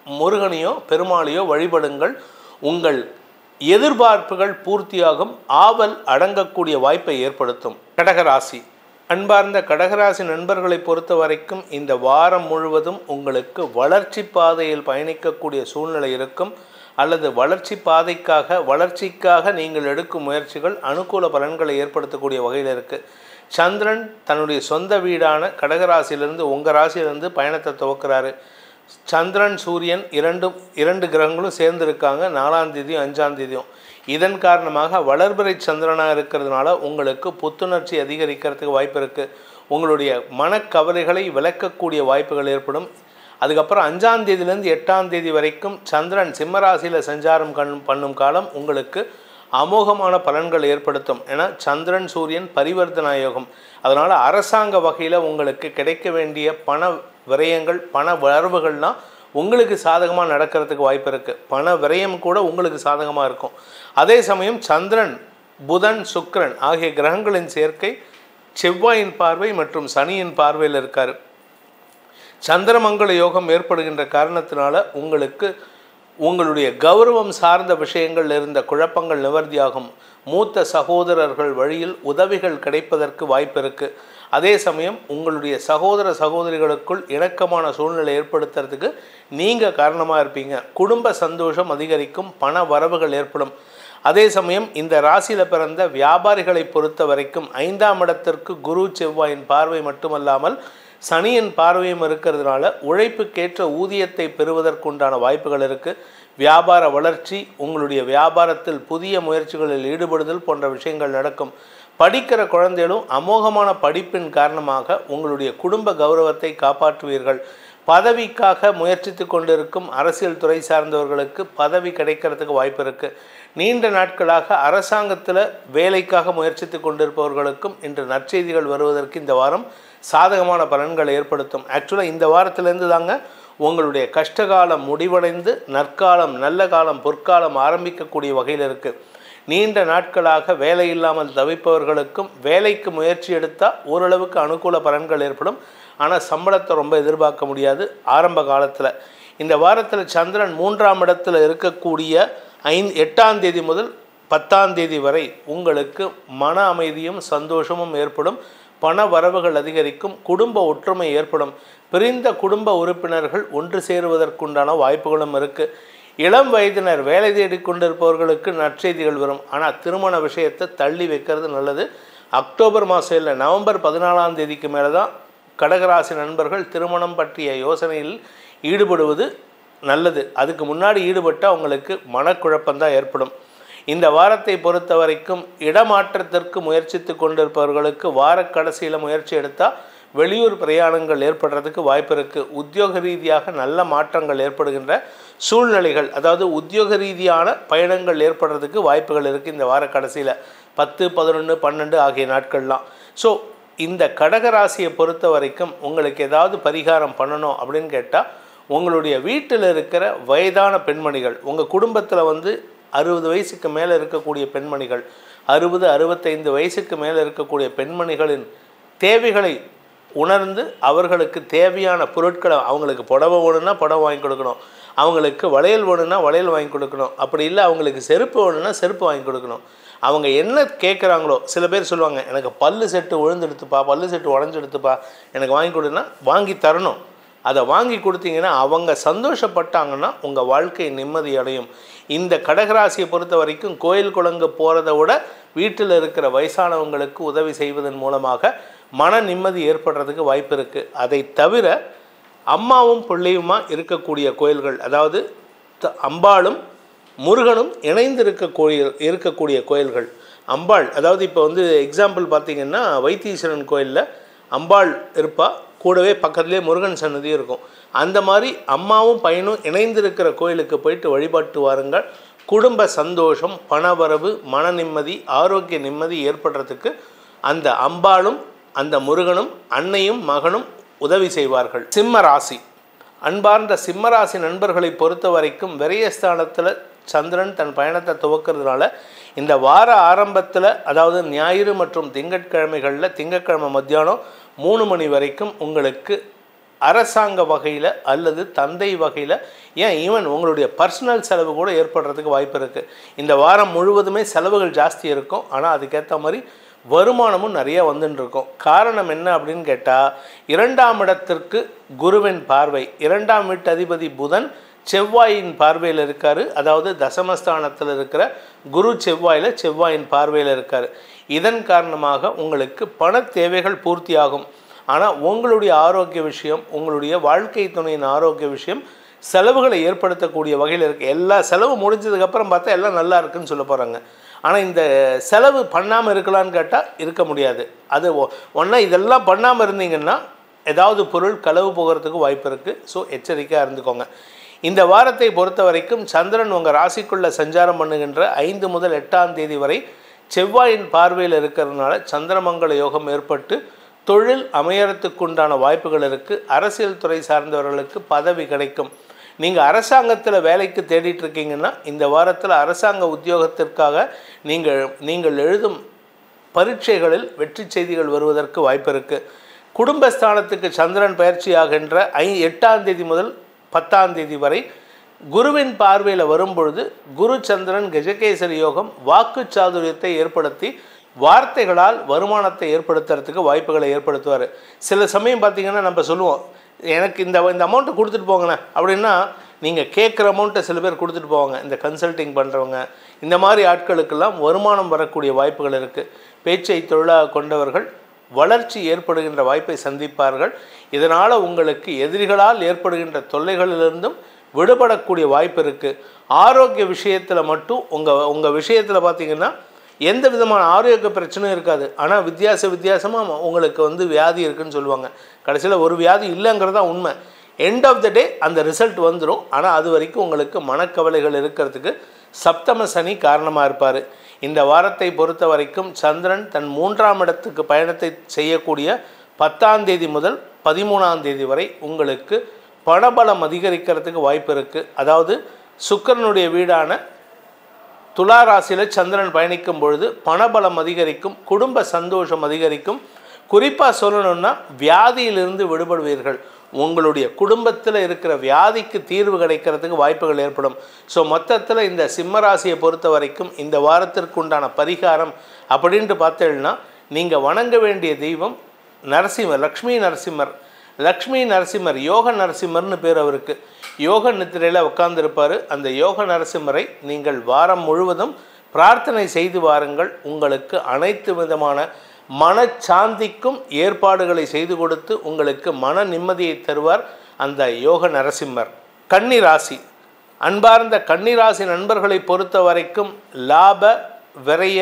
Speaker 2: முருகனையோ பெருமாளையோ வழிபடுங்கள் உங்கள் எதிர்பார்ப்புகள் பூர்த்தியாகும் ஆவல் அடங்கக்கூடிய வாய்ப்பை ஏற்படுத்தும் கடகராசி அன்பார்ந்த கடகராசி நண்பர்களை பொறுத்த வரைக்கும் இந்த வாரம் முழுவதும் உங்களுக்கு வளர்ச்சி பாதையில் பயணிக்கக்கூடிய சூழ்நிலை இருக்கும் அல்லது வளர்ச்சி பாதைக்காக வளர்ச்சிக்காக நீங்கள் எடுக்கும் முயற்சிகள் அனுகூல பலன்களை ஏற்படுத்தக்கூடிய வகையில் இருக்குது சந்திரன் தன்னுடைய சொந்த வீடான கடகராசியிலிருந்து உங்கள் ராசியிலிருந்து பயணத்தை துவக்கிறாரு சந்திரன் சூரியன் இரண்டும் இரண்டு கிரகங்களும் சேர்ந்து இருக்காங்க நாலாம் தேதியும் அஞ்சாம் தேதியும் இதன் காரணமாக வளர்பிறை சந்திரனாக இருக்கிறதுனால உங்களுக்கு புத்துணர்ச்சி அதிகரிக்கிறதுக்கு வாய்ப்பு இருக்குது உங்களுடைய மனக்கவலைகளை விளக்கக்கூடிய வாய்ப்புகள் ஏற்படும் அதுக்கப்புறம் அஞ்சாம் தேதியிலேருந்து எட்டாம் தேதி வரைக்கும் சந்திரன் சிம்மராசியில் சஞ்சாரம் கண் பண்ணும் காலம் உங்களுக்கு அமோகமான பலன்கள் ஏற்படுத்தும் ஏன்னா சந்திரன் சூரியன் பரிவர்த்தனா யோகம் அதனால் அரசாங்க வகையில் உங்களுக்கு கிடைக்க வேண்டிய பண விரயங்கள் பண வரவுகள்லாம் உங்களுக்கு சாதகமாக நடக்கிறதுக்கு வாய்ப்பு இருக்குது பண விரயம் கூட உங்களுக்கு சாதகமாக இருக்கும் அதே சமயம் சந்திரன் புதன் சுக்கிரன் ஆகிய கிரகங்களின் சேர்க்கை செவ்வாயின் பார்வை மற்றும் சனியின் பார்வையில் இருக்கார் சந்திரமங்கல யோகம் ஏற்படுகின்ற காரணத்தினால உங்களுக்கு உங்களுடைய கௌரவம் சார்ந்த விஷயங்கள் இருந்த குழப்பங்கள் நிவர்த்தியாகும் மூத்த சகோதரர்கள் வழியில் உதவிகள் கிடைப்பதற்கு வாய்ப்பு இருக்கு அதே சமயம் உங்களுடைய சகோதர சகோதரிகளுக்குள் இணக்கமான சூழ்நிலை ஏற்படுத்துறதுக்கு நீங்கள் காரணமாக இருப்பீங்க குடும்ப சந்தோஷம் அதிகரிக்கும் பண வரவுகள் ஏற்படும் அதே சமயம் இந்த ராசியில் பிறந்த வியாபாரிகளை பொறுத்த வரைக்கும் ஐந்தாம் இடத்திற்கு குரு செவ்வாயின் பார்வை மட்டுமல்லாமல் சனியின் பார்வையும் இருக்கிறதுனால உழைப்புக்கேற்ற ஊதியத்தை பெறுவதற்குண்டான வாய்ப்புகள் இருக்குது வியாபார வளர்ச்சி உங்களுடைய வியாபாரத்தில் புதிய முயற்சிகளில் ஈடுபடுதல் போன்ற விஷயங்கள் நடக்கும் படிக்கிற குழந்தைகளும் அமோகமான படிப்பின் காரணமாக உங்களுடைய குடும்ப கௌரவத்தை காப்பாற்றுவீர்கள் பதவிக்காக முயற்சித்து கொண்டிருக்கும் அரசியல் துறை சார்ந்தவர்களுக்கு பதவி கிடைக்கிறதுக்கு வாய்ப்பு இருக்குது நீண்ட நாட்களாக அரசாங்கத்தில் வேலைக்காக முயற்சித்து கொண்டிருப்பவர்களுக்கும் இன்று நற்செய்திகள் வருவதற்கு இந்த வாரம் சாதகமான பலன்களை ஏற்படுத்தும் ஆக்சுவலாக இந்த வாரத்திலேருந்து தாங்க உங்களுடைய கஷ்டகாலம் முடிவடைந்து நற்காலம் நல்ல காலம் பொற்காலம் ஆரம்பிக்கக்கூடிய வகையில் இருக்குது நீண்ட நாட்களாக வேலை இல்லாமல் தவிப்பவர்களுக்கும் வேலைக்கு முயற்சி எடுத்தால் ஓரளவுக்கு அனுகூல பலன்கள் ஏற்படும் ஆனால் சம்பளத்தை ரொம்ப எதிர்பார்க்க முடியாது ஆரம்ப காலத்தில் இந்த வாரத்தில் சந்திரன் மூன்றாம் இடத்துல இருக்கக்கூடிய ஐந்து எட்டாம் தேதி முதல் பத்தாம் தேதி வரை உங்களுக்கு மன அமைதியும் சந்தோஷமும் ஏற்படும் பண வரவுகள் அதிகரிக்கும் குடும்ப ஒற்றுமை ஏற்படும் பிரிந்த குடும்ப உறுப்பினர்கள் ஒன்று சேருவதற்குண்டான வாய்ப்புகளும் இருக்குது இளம் வயதினர் வேலை தேடி கொண்டிருப்பவர்களுக்கு நற்செய்திகள் வரும் ஆனால் திருமண விஷயத்தை தள்ளி வைக்கிறது நல்லது அக்டோபர் மாதம் இல்லை நவம்பர் பதினாலாம் தேதிக்கு மேலே தான் கடகராசி நண்பர்கள் திருமணம் பற்றிய யோசனையில் ஈடுபடுவது நல்லது அதுக்கு முன்னாடி ஈடுபட்டால் அவங்களுக்கு மனக்குழப்பம்தான் ஏற்படும் இந்த வாரத்தை பொறுத்த வரைக்கும் இடமாற்றத்திற்கு முயற்சித்து கொண்டிருப்பவர்களுக்கு வார கடைசியில் முயற்சி எடுத்தால் வெளியூர் பிரயாணங்கள் ஏற்படுறதுக்கு வாய்ப்பு இருக்குது உத்தியோக ரீதியாக நல்ல மாற்றங்கள் ஏற்படுகின்ற சூழ்நிலைகள் அதாவது உத்தியோக ரீதியான பயணங்கள் ஏற்படுறதுக்கு வாய்ப்புகள் இருக்குது இந்த வார கடைசியில் பத்து பதினொன்று பன்னெண்டு ஆகிய நாட்கள்லாம் ஸோ இந்த கடகராசியை பொறுத்த வரைக்கும் உங்களுக்கு ஏதாவது பரிகாரம் பண்ணணும் அப்படின்னு கேட்டால் உங்களுடைய வீட்டில் இருக்கிற வயதான பெண்மணிகள் உங்கள் குடும்பத்தில் வந்து அறுபது வயசுக்கு மேலே இருக்கக்கூடிய பெண்மணிகள் அறுபது அறுபத்தைந்து வயசுக்கு மேலே இருக்கக்கூடிய பெண்மணிகளின் தேவைகளை உணர்ந்து அவர்களுக்கு தேவையான பொருட்களை அவங்களுக்கு புடவை வேணும்னா புடவை வாங்கி கொடுக்கணும் அவங்களுக்கு வளையல் வேணும்னா வளையல் வாங்கி கொடுக்கணும் அப்படி இல்லை அவங்களுக்கு செருப்பு வேணும்னா செருப்பு வாங்கி கொடுக்கணும் அவங்க என்ன கேட்குறாங்களோ சில பேர் சொல்லுவாங்க எனக்கு பல்லு செட்டு விழுந்தெடுத்துப்பா பல்லு செட்டு உடஞ்செடுத்துப்பா எனக்கு வாங்கி கொடுன்னா வாங்கி தரணும் அதை வாங்கி கொடுத்தீங்கன்னா அவங்க சந்தோஷப்பட்டாங்கன்னா உங்கள் வாழ்க்கை நிம்மதி அடையும் இந்த கடகராசியை பொறுத்த வரைக்கும் கோயில் குளங்க போகிறத விட வீட்டில் இருக்கிற வயசானவங்களுக்கு உதவி செய்வதன் மூலமாக மன நிம்மதி ஏற்படுறதுக்கு வாய்ப்பு இருக்குது அதை தவிர அம்மாவும் பிள்ளையுமா இருக்கக்கூடிய கோயில்கள் அதாவது த- அம்பாளும் முருகனும் இணைந்து இருக்க கோயில் இருக்கக்கூடிய கோயில்கள் அம்பாள் அதாவது இப்போ வந்து எக்ஸாம்பிள் பார்த்தீங்கன்னா வைத்தீஸ்வரன் கோயிலில் அம்பாள் இருப்பா கூடவே பக்கத்துலேயே முருகன் சன்னதியும் இருக்கும் அந்த மாதிரி அம்மாவும் பையனும் இணைந்து இருக்கிற கோயிலுக்கு போயிட்டு வழிபாட்டு வாருங்கள் குடும்ப சந்தோஷம் பணவரவு மன நிம்மதி ஆரோக்கிய நிம்மதி ஏற்படுறதுக்கு அந்த அம்பாளும் அந்த முருகனும் அன்னையும் மகனும் உதவி செய்வார்கள் சிம்ம ராசி அன்பார்ந்த சிம்மராசி நண்பர்களை பொறுத்த வரைக்கும் விரயஸ்தானத்தில் சந்திரன் தன் பயணத்தை துவக்கிறதுனால இந்த வார ஆரம்பத்தில் அதாவது ஞாயிறு மற்றும் திங்கட்கிழமைகளில் திங்கட்கிழமை மத்தியானம் மூணு மணி வரைக்கும் உங்களுக்கு அரசாங்க வகையில் அல்லது தந்தை வகையில் ஏன் ஈவன் உங்களுடைய பர்சனல் செலவு கூட ஏற்படுறதுக்கு வாய்ப்பு இருக்குது இந்த வாரம் முழுவதுமே செலவுகள் ஜாஸ்தி இருக்கும் ஆனால் அதுக்கேற்ற மாதிரி வருமானமும் நிறைய வந்துட்டு இருக்கும் காரணம் என்ன அப்படின்னு கேட்டால் இரண்டாம் இடத்திற்கு குருவின் பார்வை இரண்டாம் வீட்டு அதிபதி புதன் செவ்வாயின் பார்வையில் இருக்கார் அதாவது தசமஸ்தானத்தில் இருக்கிற குரு செவ்வாயில் செவ்வாயின் பார்வையில் இருக்கார் இதன் காரணமாக உங்களுக்கு பண தேவைகள் பூர்த்தியாகும் ஆனால் உங்களுடைய ஆரோக்கிய விஷயம் உங்களுடைய வாழ்க்கை துணையின் ஆரோக்கிய விஷயம் செலவுகளை ஏற்படுத்தக்கூடிய வகையில் இருக்குது எல்லா செலவு முடிஞ்சதுக்கப்புறம் பார்த்தா எல்லாம் நல்லா இருக்குன்னு சொல்ல போகிறாங்க ஆனால் இந்த செலவு பண்ணாமல் இருக்கலான்னு கேட்டால் இருக்க முடியாது அது ஒன்றா இதெல்லாம் பண்ணாமல் இருந்தீங்கன்னா ஏதாவது பொருள் களவு போகிறதுக்கு வாய்ப்பு இருக்குது ஸோ எச்சரிக்கையாக இருந்துக்கோங்க இந்த வாரத்தை பொறுத்த வரைக்கும் சந்திரன் உங்கள் ராசிக்குள்ளே சஞ்சாரம் பண்ணுகின்ற ஐந்து முதல் எட்டாம் தேதி வரை செவ்வாயின் பார்வையில் இருக்கிறதுனால சந்திரமங்கல யோகம் ஏற்பட்டு தொழில் அமையறதுக்குண்டான வாய்ப்புகள் இருக்குது அரசியல் துறை சார்ந்தவர்களுக்கு பதவி கிடைக்கும் நீங்கள் அரசாங்கத்தில் வேலைக்கு தேடிட்டு இருக்கீங்கன்னா இந்த வாரத்தில் அரசாங்க உத்தியோகத்திற்காக நீங்கள் நீங்கள் எழுதும் பரீட்சைகளில் வெற்றி செய்திகள் வருவதற்கு வாய்ப்பு இருக்குது குடும்பஸ்தானத்துக்கு சந்திரன் பயிற்சியாகின்ற ஐ எட்டாம் தேதி முதல் பத்தாம் தேதி வரை குருவின் பார்வையில் வரும்பொழுது குரு சந்திரன் கஜகேசரி யோகம் வாக்கு சாதுரியத்தை ஏற்படுத்தி வார்த்தைகளால் வருமானத்தை ஏற்படுத்துறதுக்கு வாய்ப்புகளை ஏற்படுத்துவார் சில சமயம் பார்த்திங்கன்னா நம்ம சொல்லுவோம் எனக்கு இந்த இந்த அமௌண்ட்டை கொடுத்துட்டு போங்கண்ணே அப்படின்னா நீங்கள் கேட்குற அமௌண்ட்டை சில பேர் கொடுத்துட்டு போவாங்க இந்த கன்சல்டிங் பண்ணுறவங்க இந்த மாதிரி ஆட்களுக்கெல்லாம் வருமானம் வரக்கூடிய வாய்ப்புகள் இருக்குது பேச்சை தொழிலாக கொண்டவர்கள் வளர்ச்சி ஏற்படுகின்ற வாய்ப்பை சந்திப்பார்கள் இதனால் உங்களுக்கு எதிரிகளால் ஏற்படுகின்ற தொல்லைகளிலிருந்தும் விடுபடக்கூடிய வாய்ப்பு இருக்குது ஆரோக்கிய விஷயத்தில் மட்டும் உங்கள் உங்கள் விஷயத்தில் பார்த்தீங்கன்னா எந்த விதமான ஆரோக்கிய பிரச்சனையும் இருக்காது ஆனால் வித்தியாச வித்தியாசமாக உங்களுக்கு வந்து வியாதி இருக்குன்னு சொல்லுவாங்க கடைசியில் ஒரு வியாதி இல்லைங்கிறது தான் உண்மை எண்ட் ஆஃப் த டே அந்த ரிசல்ட் வந்துடும் ஆனால் அது வரைக்கும் உங்களுக்கு மனக்கவலைகள் இருக்கிறதுக்கு சப்தம சனி காரணமாக இருப்பார் இந்த வாரத்தை பொறுத்த வரைக்கும் சந்திரன் தன் மூன்றாம் இடத்துக்கு பயணத்தை செய்யக்கூடிய பத்தாம் தேதி முதல் பதிமூணாம் தேதி வரை உங்களுக்கு பணபலம் அதிகரிக்கிறதுக்கு வாய்ப்பு இருக்குது அதாவது சுக்கரனுடைய வீடான துலா ராசியில் சந்திரன் பயணிக்கும் பொழுது பணபலம் அதிகரிக்கும் குடும்ப சந்தோஷம் அதிகரிக்கும் குறிப்பாக சொல்லணும்னா வியாதியிலிருந்து விடுபடுவீர்கள் உங்களுடைய குடும்பத்தில் இருக்கிற வியாதிக்கு தீர்வு கிடைக்கிறதுக்கு வாய்ப்புகள் ஏற்படும் ஸோ மொத்தத்தில் இந்த சிம்மராசியை பொறுத்த வரைக்கும் இந்த வாரத்திற்கு உண்டான பரிகாரம் அப்படின்ட்டு பார்த்தீங்கன்னா நீங்கள் வணங்க வேண்டிய தெய்வம் நரசிம்மர் லக்ஷ்மி நரசிம்மர் லக்ஷ்மி நரசிம்மர் யோக நரசிம்மர்னு பேர் அவருக்கு யோக நித்திரையில் உட்கார்ந்திருப்பார் அந்த யோக நரசிம்மரை நீங்கள் வாரம் முழுவதும் பிரார்த்தனை செய்து வாருங்கள் உங்களுக்கு அனைத்து விதமான மனச்சாந்திக்கும் ஏற்பாடுகளை செய்து கொடுத்து உங்களுக்கு மன நிம்மதியை தருவார் அந்த யோக நரசிம்மர் கன்னி ராசி அன்பார்ந்த கன்னிராசி நண்பர்களை பொறுத்த வரைக்கும் லாப விரய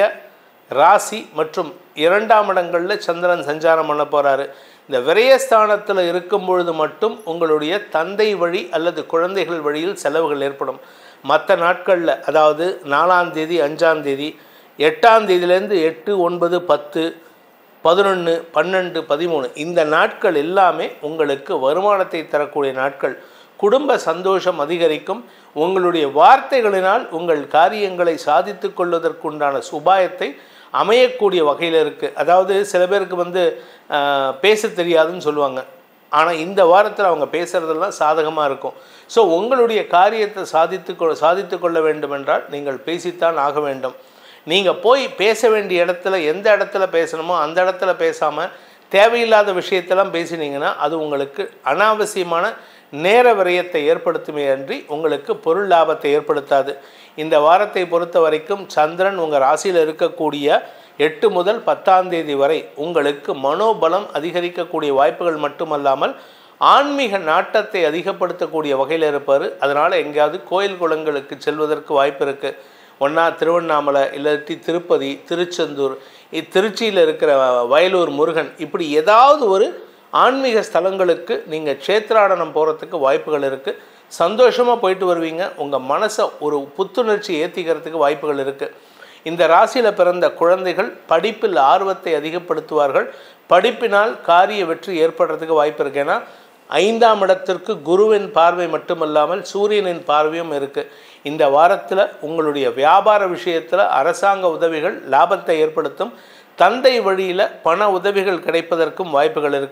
Speaker 2: ராசி மற்றும் இரண்டாம் இடங்களில் சந்திரன் சஞ்சாரம் பண்ண போகிறாரு இந்த விரயஸ்தானத்தில் இருக்கும் பொழுது மட்டும் உங்களுடைய தந்தை வழி அல்லது குழந்தைகள் வழியில் செலவுகள் ஏற்படும் மற்ற நாட்களில் அதாவது நாலாம் தேதி அஞ்சாம் தேதி எட்டாம் தேதியிலேருந்து எட்டு ஒன்பது பத்து பதினொன்று பன்னெண்டு பதிமூணு இந்த நாட்கள் எல்லாமே உங்களுக்கு வருமானத்தை தரக்கூடிய நாட்கள் குடும்ப சந்தோஷம் அதிகரிக்கும் உங்களுடைய வார்த்தைகளினால் உங்கள் காரியங்களை சாதித்து கொள்வதற்குண்டான சுபாயத்தை அமையக்கூடிய வகையில் இருக்குது அதாவது சில பேருக்கு வந்து ஆஹ், பேச தெரியாதுன்னு சொல்லுவாங்க ஆனால் இந்த வாரத்தில் அவங்க பேசுகிறதெல்லாம் சாதகமாக இருக்கும் ஸோ உங்களுடைய காரியத்தை சாதித்து கொ சாதித்து கொள்ள வேண்டுமென்றால் நீங்கள் பேசித்தான் ஆக வேண்டும் நீங்கள் போய் பேச வேண்டிய இடத்துல எந்த இடத்துல பேசணுமோ அந்த இடத்துல பேசாமல் தேவையில்லாத விஷயத்தெல்லாம் பேசினீங்கன்னா அது உங்களுக்கு அனாவசியமான நேர விரயத்தை ஏற்படுத்துமே அன்றி உங்களுக்கு பொருள் லாபத்தை ஏற்படுத்தாது இந்த வாரத்தை பொறுத்த வரைக்கும் சந்திரன் உங்கள் ராசியில் இருக்கக்கூடிய எட்டு முதல் பத்தாம் தேதி வரை உங்களுக்கு மனோபலம் அதிகரிக்கக்கூடிய வாய்ப்புகள் மட்டுமல்லாமல் ஆன்மீக நாட்டத்தை அதிகப்படுத்தக்கூடிய வகையில் இருப்பார் அதனால் எங்கேயாவது கோயில் குளங்களுக்கு செல்வதற்கு வாய்ப்பு இருக்குது ஒன்றா திருவண்ணாமலை இல்லாட்டி திருப்பதி திருச்செந்தூர் இ- திருச்சியில் இருக்கிற வயலூர் முருகன் இப்படி ஏதாவது ஒரு ஆன்மீக ஸ்தலங்களுக்கு நீங்கள் க்ஷேத்ராடனம் போகிறதுக்கு வாய்ப்புகள் இருக்குது சந்தோஷமாக போயிட்டு வருவீங்க உங்கள் மனசை ஒரு புத்துணர்ச்சி ஏற்றிக்கிறதுக்கு வாய்ப்புகள் இருக்குது இந்த ராசியில் பிறந்த குழந்தைகள் படிப்பில் ஆர்வத்தை அதிகப்படுத்துவார்கள் படிப்பினால் காரிய வெற்றி ஏற்படுறதுக்கு வாய்ப்பு இருக்கு ஏன்னா ஐந்தாம் இடத்திற்கு குருவின் பார்வை மட்டுமல்லாமல் சூரியனின் பார்வையும் இருக்குது இந்த வாரத்தில் உங்களுடைய வியாபார விஷயத்தில் அரசாங்க உதவிகள் லாபத்தை ஏற்படுத்தும் தந்தை வழியில் பண உதவிகள் கிடைப்பதற்கும் வாய்ப்புகள் இருக்குது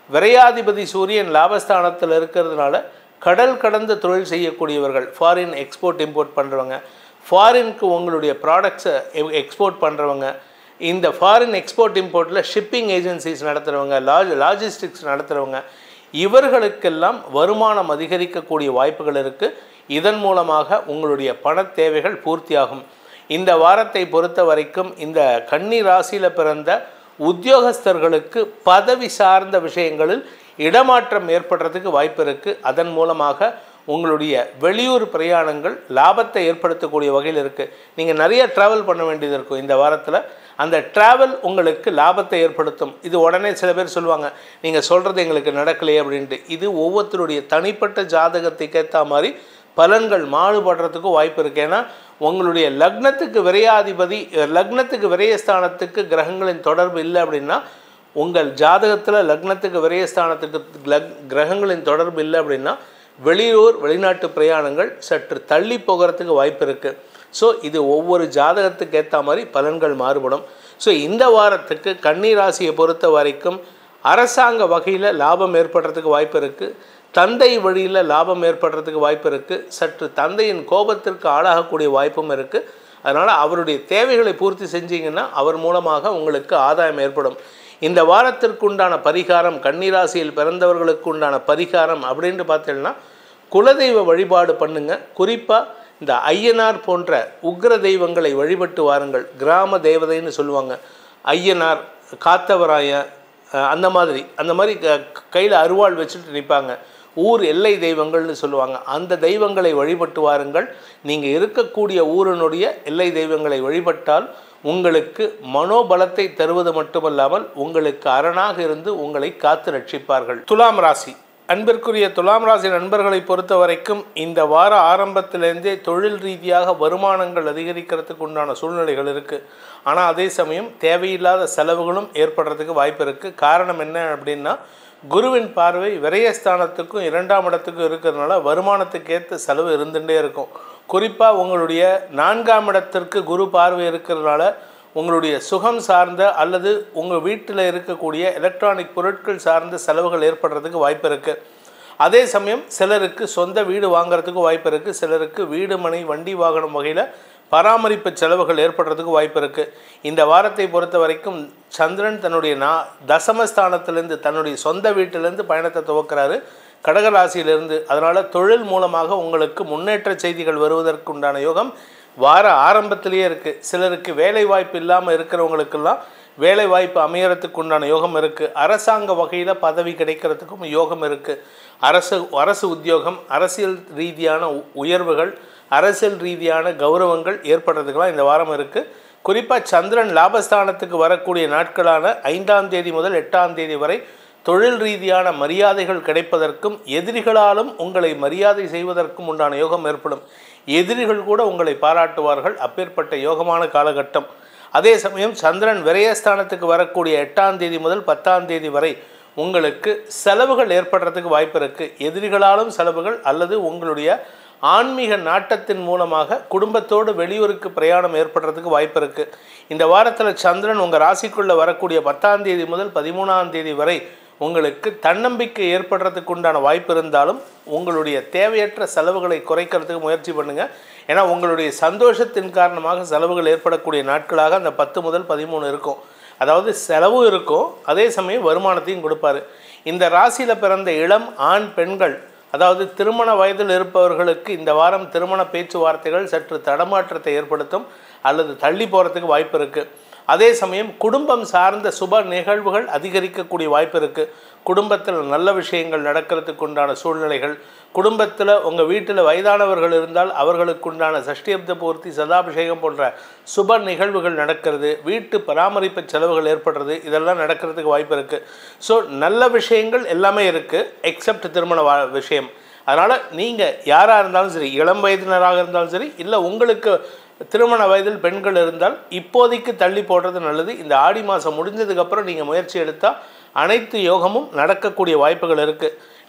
Speaker 2: விரையாதிபதி சூரியன் லாபஸ்தானத்தில் இருக்கிறதுனால கடல் கடந்த தொழில் செய்யக்கூடியவர்கள் ஃபாரின் எக்ஸ்போர்ட் இம்போர்ட் பண்ணுறவங்க ஃபாரினுக்கு உங்களுடைய ப்ராடக்ட்ஸை எக்ஸ்போர்ட் பண்ணுறவங்க இந்த ஃபாரின் எக்ஸ்போர்ட் இம்போர்ட்டில் ஷிப்பிங் ஏஜென்சிஸ் நடத்துகிறவங்க லாஜ் லாஜிஸ்டிக்ஸ் நடத்துகிறவங்க இவர்களுக்கெல்லாம் வருமானம் அதிகரிக்கக்கூடிய வாய்ப்புகள் இருக்குது இதன் மூலமாக உங்களுடைய பண தேவைகள் பூர்த்தியாகும் இந்த வாரத்தை பொறுத்த வரைக்கும் இந்த கன்னி ராசியில் பிறந்த உத்தியோகஸ்தர்களுக்கு பதவி சார்ந்த விஷயங்களில் இடமாற்றம் ஏற்படுறதுக்கு வாய்ப்பு இருக்குது அதன் மூலமாக உங்களுடைய வெளியூர் பிரயாணங்கள் லாபத்தை ஏற்படுத்தக்கூடிய வகையில் இருக்குது நீங்கள் நிறைய ட்ராவல் பண்ண வேண்டியது இருக்கும் இந்த வாரத்தில் அந்த ட்ராவல் உங்களுக்கு லாபத்தை ஏற்படுத்தும் இது உடனே சில பேர் சொல்லுவாங்க நீங்கள் சொல்கிறது எங்களுக்கு நடக்கலையே அப்படின்ட்டு இது ஒவ்வொருத்தருடைய தனிப்பட்ட ஜாதகத்துக்கு ஏற்ற மாதிரி பலன்கள் மாறுபடுறதுக்கு வாய்ப்பு இருக்குது ஏன்னா உங்களுடைய லக்னத்துக்கு விரையாதிபதி லக்னத்துக்கு விரயஸ்தானத்துக்கு கிரகங்களின் தொடர்பு இல்லை அப்படின்னா உங்கள் ஜாதகத்தில் லக்னத்துக்கு விரயஸ்தானத்துக்கு லக் கிரகங்களின் தொடர்பு இல்லை அப்படின்னா வெளியூர் வெளிநாட்டு பிரயாணங்கள் சற்று தள்ளி போகிறதுக்கு வாய்ப்பு இருக்குது ஸோ இது ஒவ்வொரு ஜாதகத்துக்கு ஏற்ற மாதிரி பலன்கள் மாறுபடும் ஸோ இந்த வாரத்துக்கு கன்னி ராசியை பொறுத்த வரைக்கும் அரசாங்க வகையில் லாபம் ஏற்படுறதுக்கு வாய்ப்பு இருக்குது தந்தை வழியில் லாபம் ஏற்படுறதுக்கு வாய்ப்பு இருக்குது சற்று தந்தையின் கோபத்திற்கு ஆளாகக்கூடிய வாய்ப்பும் இருக்குது அதனால் அவருடைய தேவைகளை பூர்த்தி செஞ்சீங்கன்னா அவர் மூலமாக உங்களுக்கு ஆதாயம் ஏற்படும் இந்த வாரத்திற்கு உண்டான பரிகாரம் கன்னிராசியில் பிறந்தவர்களுக்கு உண்டான பரிகாரம் அப்படின்னு பார்த்தீங்கன்னா குலதெய்வ வழிபாடு பண்ணுங்க குறிப்பாக இந்த ஐயனார் போன்ற உக்ர தெய்வங்களை வழிபட்டு வாருங்கள் கிராம தேவதைன்னு சொல்லுவாங்க ஐயனார் காத்தவராய அஹ், அந்த மாதிரி அந்த மாதிரி கையில் அருவாள் வச்சுட்டு நிற்பாங்க ஊர் எல்லை தெய்வங்கள்னு சொல்லுவாங்க அந்த தெய்வங்களை வழிபட்டு வாருங்கள் நீங்கள் இருக்கக்கூடிய ஊரினுடைய எல்லை தெய்வங்களை வழிபட்டால் உங்களுக்கு மனோபலத்தை தருவது மட்டுமல்லாமல் உங்களுக்கு அரணாக இருந்து உங்களை காத்து ரட்சிப்பார்கள் துலாம் ராசி அன்பிற்குரிய துலாம் ராசி நண்பர்களை பொறுத்த வரைக்கும் இந்த வார ஆரம்பத்திலேருந்தே தொழில் ரீதியாக வருமானங்கள் அதிகரிக்கிறதுக்கு உண்டான சூழ்நிலைகள் இருக்குது ஆனால் அதே சமயம் தேவையில்லாத செலவுகளும் ஏற்படுறதுக்கு வாய்ப்பு இருக்குது காரணம் என்ன அப்படின்னா குருவின் பார்வை விரயஸ்தானத்துக்கும் இரண்டாம் இடத்துக்கும் இருக்கிறதுனால வருமானத்துக்கு ஏற்ற செலவு இருந்துகிட்டே இருக்கும் குறிப்பாக உங்களுடைய நான்காம் இடத்திற்கு குரு பார்வை இருக்கிறதுனால உங்களுடைய சுகம் சார்ந்த அல்லது உங்கள் வீட்டில் இருக்கக்கூடிய எலக்ட்ரானிக் பொருட்கள் சார்ந்த செலவுகள் ஏற்படுறதுக்கு வாய்ப்பு இருக்குது அதே சமயம் சிலருக்கு சொந்த வீடு வாங்குறதுக்கு வாய்ப்பு இருக்குது சிலருக்கு வீடு மனை வண்டி வாகனம் வகையில் பராமரிப்பு செலவுகள் ஏற்படுறதுக்கு வாய்ப்பு இருக்குது இந்த வாரத்தை பொறுத்த வரைக்கும் சந்திரன் தன்னுடைய நா தசமஸ்தானத்திலேருந்து தன்னுடைய சொந்த வீட்டிலேருந்து பயணத்தை துவக்கிறாரு கடகராசியிலிருந்து அதனால் தொழில் மூலமாக உங்களுக்கு முன்னேற்ற செய்திகள் வருவதற்கு உண்டான யோகம் வார ஆரம்பத்திலேயே இருக்குது சிலருக்கு வேலை வாய்ப்பு இல்லாமல் இருக்கிறவங்களுக்கெல்லாம் வேலை வாய்ப்பு அமையறதுக்கு உண்டான யோகம் இருக்குது அரசாங்க வகையில் பதவி கிடைக்கிறதுக்கும் யோகம் இருக்குது அரசு அரசு உத்தியோகம் அரசியல் ரீதியான உ- உயர்வுகள் அரசியல் ரீதியான கௌரவங்கள் ஏற்படுறதுக்கெல்லாம் இந்த வாரம் இருக்குது குறிப்பாக சந்திரன் லாபஸ்தானத்துக்கு வரக்கூடிய நாட்களான ஐந்தாம் தேதி முதல் எட்டாம் தேதி வரை தொழில் ரீதியான மரியாதைகள் கிடைப்பதற்கும் எதிரிகளாலும் உங்களை மரியாதை செய்வதற்கும் உண்டான யோகம் ஏற்படும் எதிரிகள் கூட உங்களை பாராட்டுவார்கள் அப்பேற்பட்ட யோகமான காலகட்டம் அதே சமயம் சந்திரன் விரயஸ்தானத்துக்கு வரக்கூடிய எட்டாம் தேதி முதல் பத்தாம் தேதி வரை உங்களுக்கு செலவுகள் ஏற்படுறதுக்கு வாய்ப்பு இருக்குது எதிரிகளாலும் செலவுகள் அல்லது உங்களுடைய ஆன்மீக நாட்டத்தின் மூலமாக குடும்பத்தோடு வெளியூருக்கு பிரயாணம் ஏற்படுறதுக்கு வாய்ப்பு இருக்குது இந்த வாரத்தில் சந்திரன் உங்கள் ராசிக்குள்ளே வரக்கூடிய பத்தாம் தேதி முதல் பதிமூணாம் தேதி வரை உங்களுக்கு தன்னம்பிக்கை ஏற்படுறதுக்கு உண்டான வாய்ப்பு இருந்தாலும் உங்களுடைய தேவையற்ற செலவுகளை குறைக்கிறதுக்கு முயற்சி பண்ணுங்கள் ஏன்னா உங்களுடைய சந்தோஷத்தின் காரணமாக செலவுகள் ஏற்படக்கூடிய நாட்களாக அந்த பத்து முதல் பதிமூணு இருக்கும் அதாவது செலவும் இருக்கும் அதே சமயம் வருமானத்தையும் கொடுப்பாரு இந்த ராசியில் பிறந்த இளம் ஆண் பெண்கள் அதாவது திருமண வயதில் இருப்பவர்களுக்கு இந்த வாரம் திருமண பேச்சுவார்த்தைகள் சற்று தடமாற்றத்தை ஏற்படுத்தும் அல்லது தள்ளி போகிறதுக்கு வாய்ப்பு இருக்குது அதே சமயம் குடும்பம் சார்ந்த சுப நிகழ்வுகள் அதிகரிக்கக்கூடிய வாய்ப்பு இருக்குது குடும்பத்தில் நல்ல விஷயங்கள் நடக்கிறதுக்கு உண்டான சூழ்நிலைகள் குடும்பத்தில் உங்கள் வீட்டில் வயதானவர்கள் இருந்தால் அவர்களுக்கு உண்டான சஷ்டியப்த பூர்த்தி சதாபிஷேகம் போன்ற சுப நிகழ்வுகள் நடக்கிறது வீட்டு பராமரிப்பு செலவுகள் ஏற்படுறது இதெல்லாம் நடக்கிறதுக்கு வாய்ப்பு இருக்குது ஸோ நல்ல விஷயங்கள் எல்லாமே இருக்குது எக்ஸப்ட் திருமண வா விஷயம் அதனால் நீங்கள் யாராக இருந்தாலும் சரி இளம் வயதினராக இருந்தாலும் சரி இல்லை உங்களுக்கு திருமண வயதில் பெண்கள் இருந்தால் இப்போதைக்கு தள்ளி போடுறது நல்லது இந்த ஆடி மாதம் முடிஞ்சதுக்கப்புறம் நீங்கள் முயற்சி எடுத்தால் அனைத்து யோகமும் நடக்கக்கூடிய வாய்ப்புகள் இருக்குது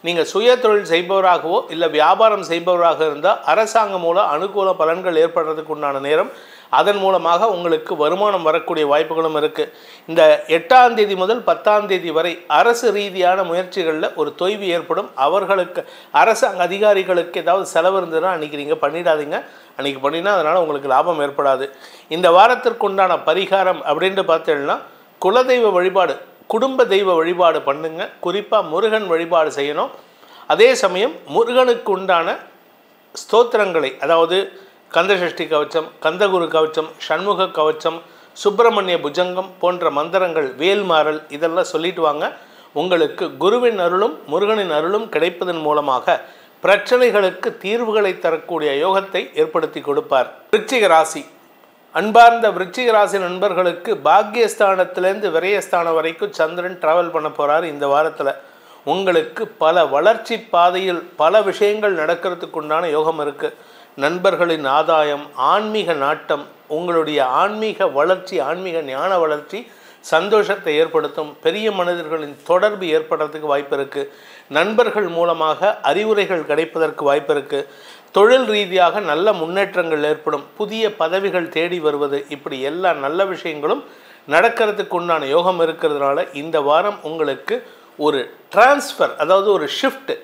Speaker 2: நீங்கள் சுய தொழில் செய்பவராகவோ இல்லை வியாபாரம் செய்பவராக இருந்தால் அரசாங்கம் மூலம் அனுகூல பலன்கள் ஏற்படுறதுக்கு உண்டான நேரம் அதன் மூலமாக உங்களுக்கு வருமானம் வரக்கூடிய வாய்ப்புகளும் இருக்குது இந்த எட்டாம் தேதி முதல் பத்தாம் தேதி வரை அரசு ரீதியான முயற்சிகளில் ஒரு தொய்வு ஏற்படும் அவர்களுக்கு அரசாங்க அதிகாரிகளுக்கு ஏதாவது செலவு இருந்ததுன்னா அன்றைக்கி நீங்கள் பண்ணிடாதீங்க அன்றைக்கி பண்ணினா அதனால் உங்களுக்கு லாபம் ஏற்படாது இந்த வாரத்திற்குண்டான பரிகாரம் அப்படின்ட்டு பார்த்தீங்கன்னா குலதெய்வ வழிபாடு குடும்ப தெய்வ வழிபாடு பண்ணுங்க குறிப்பாக முருகன் வழிபாடு செய்யணும் அதே சமயம் முருகனுக்கு உண்டான ஸ்தோத்திரங்களை அதாவது கந்தசஷ்டி கவச்சம் கந்தகுரு கவச்சம் சண்முக கவச்சம் சுப்பிரமணிய புஜங்கம் போன்ற மந்திரங்கள் வேல்மாறல் இதெல்லாம் சொல்லிட்டு வாங்க உங்களுக்கு குருவின் அருளும் முருகனின் அருளும் கிடைப்பதன் மூலமாக பிரச்சனைகளுக்கு தீர்வுகளை தரக்கூடிய யோகத்தை ஏற்படுத்தி கொடுப்பார் விருச்சிக ராசி அன்பார்ந்த விருச்சிக ராசி நண்பர்களுக்கு பாக்கியஸ்தானத்திலேருந்து விரயஸ்தானம் வரைக்கும் சந்திரன் டிராவல் பண்ண போகிறார் இந்த வாரத்தில் உங்களுக்கு பல வளர்ச்சி பாதையில் பல விஷயங்கள் நடக்கிறதுக்கு உண்டான யோகம் இருக்குது நண்பர்களின் ஆதாயம் ஆன்மீக நாட்டம் உங்களுடைய ஆன்மீக வளர்ச்சி ஆன்மீக ஞான வளர்ச்சி சந்தோஷத்தை ஏற்படுத்தும் பெரிய மனிதர்களின் தொடர்பு ஏற்படுறதுக்கு வாய்ப்பு இருக்குது நண்பர்கள் மூலமாக அறிவுரைகள் கிடைப்பதற்கு வாய்ப்பு இருக்குது தொழில் ரீதியாக நல்ல முன்னேற்றங்கள் ஏற்படும் புதிய பதவிகள் தேடி வருவது இப்படி எல்லா நல்ல விஷயங்களும் நடக்கிறதுக்கு உண்டான யோகம் இருக்கிறதுனால இந்த வாரம் உங்களுக்கு ஒரு டிரான்ஸ்ஃபர் அதாவது ஒரு ஷிஃப்ட்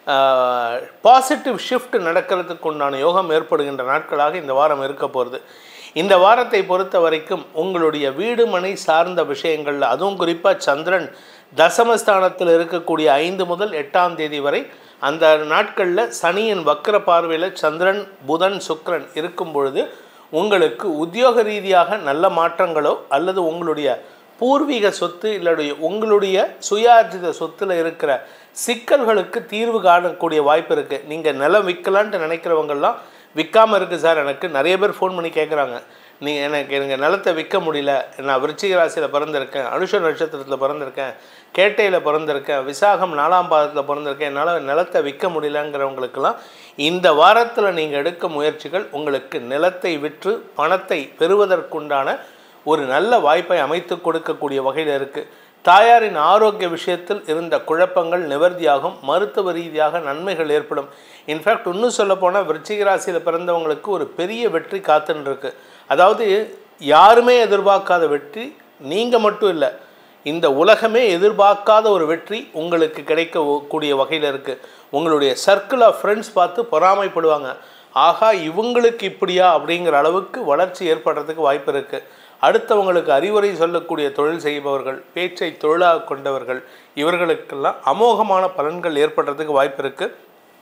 Speaker 2: பாசிட்டிவ் ஷிஃப்ட் நடக்கிறதுக்கு உண்டான யோகம் ஏற்படுகின்ற நாட்களாக இந்த வாரம் இருக்க போகிறது இந்த வாரத்தை பொறுத்த வரைக்கும் உங்களுடைய வீடு மனை சார்ந்த விஷயங்களில் அதுவும் குறிப்பாக சந்திரன் தசமஸ்தானத்தில் இருக்கக்கூடிய ஐந்து முதல் எட்டாம் தேதி வரை அந்த நாட்களில் சனியின் வக்கர பார்வையில் சந்திரன் புதன் சுக்கிரன் இருக்கும் பொழுது உங்களுக்கு உத்தியோக ரீதியாக நல்ல மாற்றங்களோ அல்லது உங்களுடைய பூர்வீக சொத்து இல்லைடைய உங்களுடைய சுயார்ஜித சொத்தில் இருக்கிற சிக்கல்களுக்கு தீர்வு காணக்கூடிய வாய்ப்பு இருக்குது நீங்கள் நிலம் விற்கலான்ட்டு நினைக்கிறவங்கெல்லாம் விற்காமல் இருக்குது சார் எனக்கு நிறைய பேர் ஃபோன் பண்ணி கேட்குறாங்க நீங்கள் எனக்கு எனக்கு நிலத்தை விற்க முடியல நான் விருச்சிக ராசியில் பிறந்திருக்கேன் அனுஷ நட்சத்திரத்தில் பிறந்திருக்கேன் கேட்டையில் பிறந்திருக்கேன் விசாகம் நாலாம் பாதத்தில் பிறந்திருக்கேன் என்னால் நிலத்தை விற்க முடியலங்கிறவங்களுக்கெல்லாம் இந்த வாரத்தில் நீங்கள் எடுக்க முயற்சிகள் உங்களுக்கு நிலத்தை விற்று பணத்தை பெறுவதற்குண்டான ஒரு நல்ல வாய்ப்பை அமைத்து கொடுக்கக்கூடிய வகையில் இருக்குது தாயாரின் ஆரோக்கிய விஷயத்தில் இருந்த குழப்பங்கள் நிவர்த்தியாகும் மருத்துவ ரீதியாக நன்மைகள் ஏற்படும் இன்ஃபேக்ட் இன்னும் சொல்லப்போனால் விருச்சிக ராசியில் பிறந்தவங்களுக்கு ஒரு பெரிய வெற்றி காத்துன்னு இருக்கு அதாவது யாருமே எதிர்பார்க்காத வெற்றி நீங்கள் மட்டும் இல்லை இந்த உலகமே எதிர்பார்க்காத ஒரு வெற்றி உங்களுக்கு கிடைக்க கூடிய வகையில் இருக்குது உங்களுடைய சர்க்கிள் ஆஃப் ஃப்ரெண்ட்ஸ் பார்த்து பொறாமைப்படுவாங்க ஆகா இவங்களுக்கு இப்படியா அப்படிங்கிற அளவுக்கு வளர்ச்சி ஏற்படுறதுக்கு வாய்ப்பு இருக்குது அடுத்தவங்களுக்கு அறிவுரை சொல்லக்கூடிய தொழில் செய்பவர்கள் பேச்சை தொழிலாக கொண்டவர்கள் இவர்களுக்கெல்லாம் அமோகமான பலன்கள் ஏற்படுறதுக்கு வாய்ப்பு இருக்குது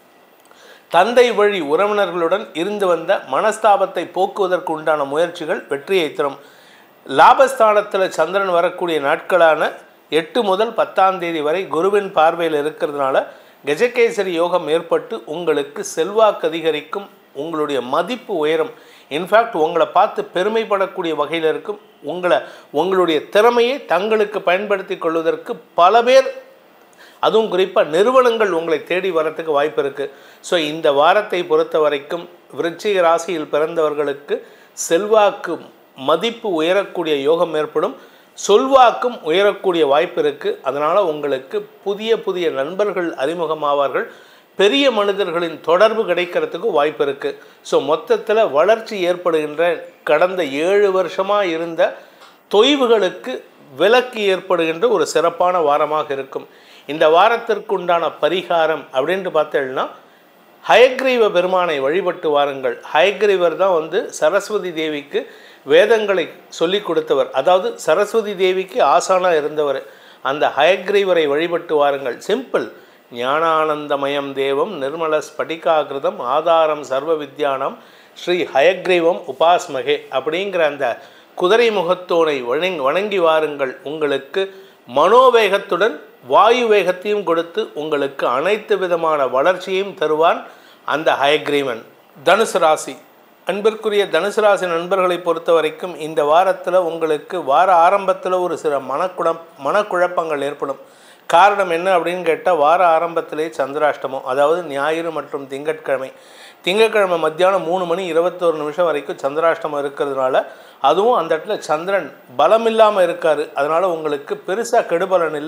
Speaker 2: தந்தை வழி உறவினர்களுடன் இருந்து வந்த மனஸ்தாபத்தை போக்குவதற்கு உண்டான முயற்சிகள் வெற்றியை தரும் லாபஸ்தானத்தில் சந்திரன் வரக்கூடிய நாட்களான எட்டு முதல் பத்தாம் தேதி வரை குருவின் பார்வையில் இருக்கிறதுனால கஜகேசரி யோகம் ஏற்பட்டு உங்களுக்கு செல்வாக்கு அதிகரிக்கும் உங்களுடைய மதிப்பு உயரும் இன்ஃபேக்ட் உங்களை பார்த்து பெருமைப்படக்கூடிய வகையில் இருக்கும் உங்களை உங்களுடைய திறமையை தங்களுக்கு பயன்படுத்தி கொள்வதற்கு பல பேர் அதுவும் குறிப்பாக நிறுவனங்கள் உங்களை தேடி வரத்துக்கு வாய்ப்பு இருக்குது ஸோ இந்த வாரத்தை பொறுத்த வரைக்கும் விருச்சிக ராசியில் பிறந்தவர்களுக்கு செல்வாக்கு மதிப்பு உயரக்கூடிய யோகம் ஏற்படும் சொல்வாக்கும் உயரக்கூடிய வாய்ப்பு இருக்குது அதனால் உங்களுக்கு புதிய புதிய நண்பர்கள் அறிமுகமாவார்கள் பெரிய மனிதர்களின் தொடர்பு கிடைக்கிறதுக்கு வாய்ப்பு இருக்குது ஸோ மொத்தத்தில் வளர்ச்சி ஏற்படுகின்ற கடந்த ஏழு வருஷமாக இருந்த தொய்வுகளுக்கு விலக்கு ஏற்படுகின்ற ஒரு சிறப்பான வாரமாக இருக்கும் இந்த வாரத்திற்கு உண்டான பரிகாரம் அப்படின்ட்டு பார்த்தேன்னா ஹயக்ரீவ பெருமானை வழிபட்டு வாருங்கள் ஹயக்ரீவர் தான் வந்து சரஸ்வதி தேவிக்கு வேதங்களை சொல்லி கொடுத்தவர் அதாவது சரஸ்வதி தேவிக்கு ஆசானாக இருந்தவர் அந்த ஹயக்ரீவரை வழிபட்டு வாருங்கள் சிம்பிள் ஞானானந்தமயம் தேவம் நிர்மல ஸ்படிகாகிருதம் ஆதாரம் சர்வ வித்யானம் ஸ்ரீ ஹயக்ரீவம் உபாஸ்மகே அப்படிங்கிற அந்த குதிரை முகத்தோனை வணங்கி வணங்கி வாருங்கள் உங்களுக்கு மனோவேகத்துடன் வாயு வேகத்தையும் கொடுத்து உங்களுக்கு அனைத்து விதமான வளர்ச்சியையும் தருவான் அந்த ஹயக்ரீவன் தனுசு ராசி அன்பிற்குரிய தனுசு ராசி நண்பர்களை பொறுத்த வரைக்கும் இந்த வாரத்தில் உங்களுக்கு வார ஆரம்பத்தில் ஒரு சில மனக்குழம் மனக்குழப்பங்கள் ஏற்படும் காரணம் என்ன அப்படின்னு கேட்டால் வார ஆரம்பத்திலே சந்திராஷ்டமம் அதாவது ஞாயிறு மற்றும் திங்கட்கிழமை திங்கட்கிழமை மத்தியானம் மூணு மணி இருபத்தோரு நிமிஷம் வரைக்கும் சந்திராஷ்டமம் இருக்கிறதுனால அதுவும் அந்த இடத்துல சந்திரன் பலம் இல்லாமல் இருக்கார் அதனால் உங்களுக்கு பெருசாக கெடுபலன் இல்லை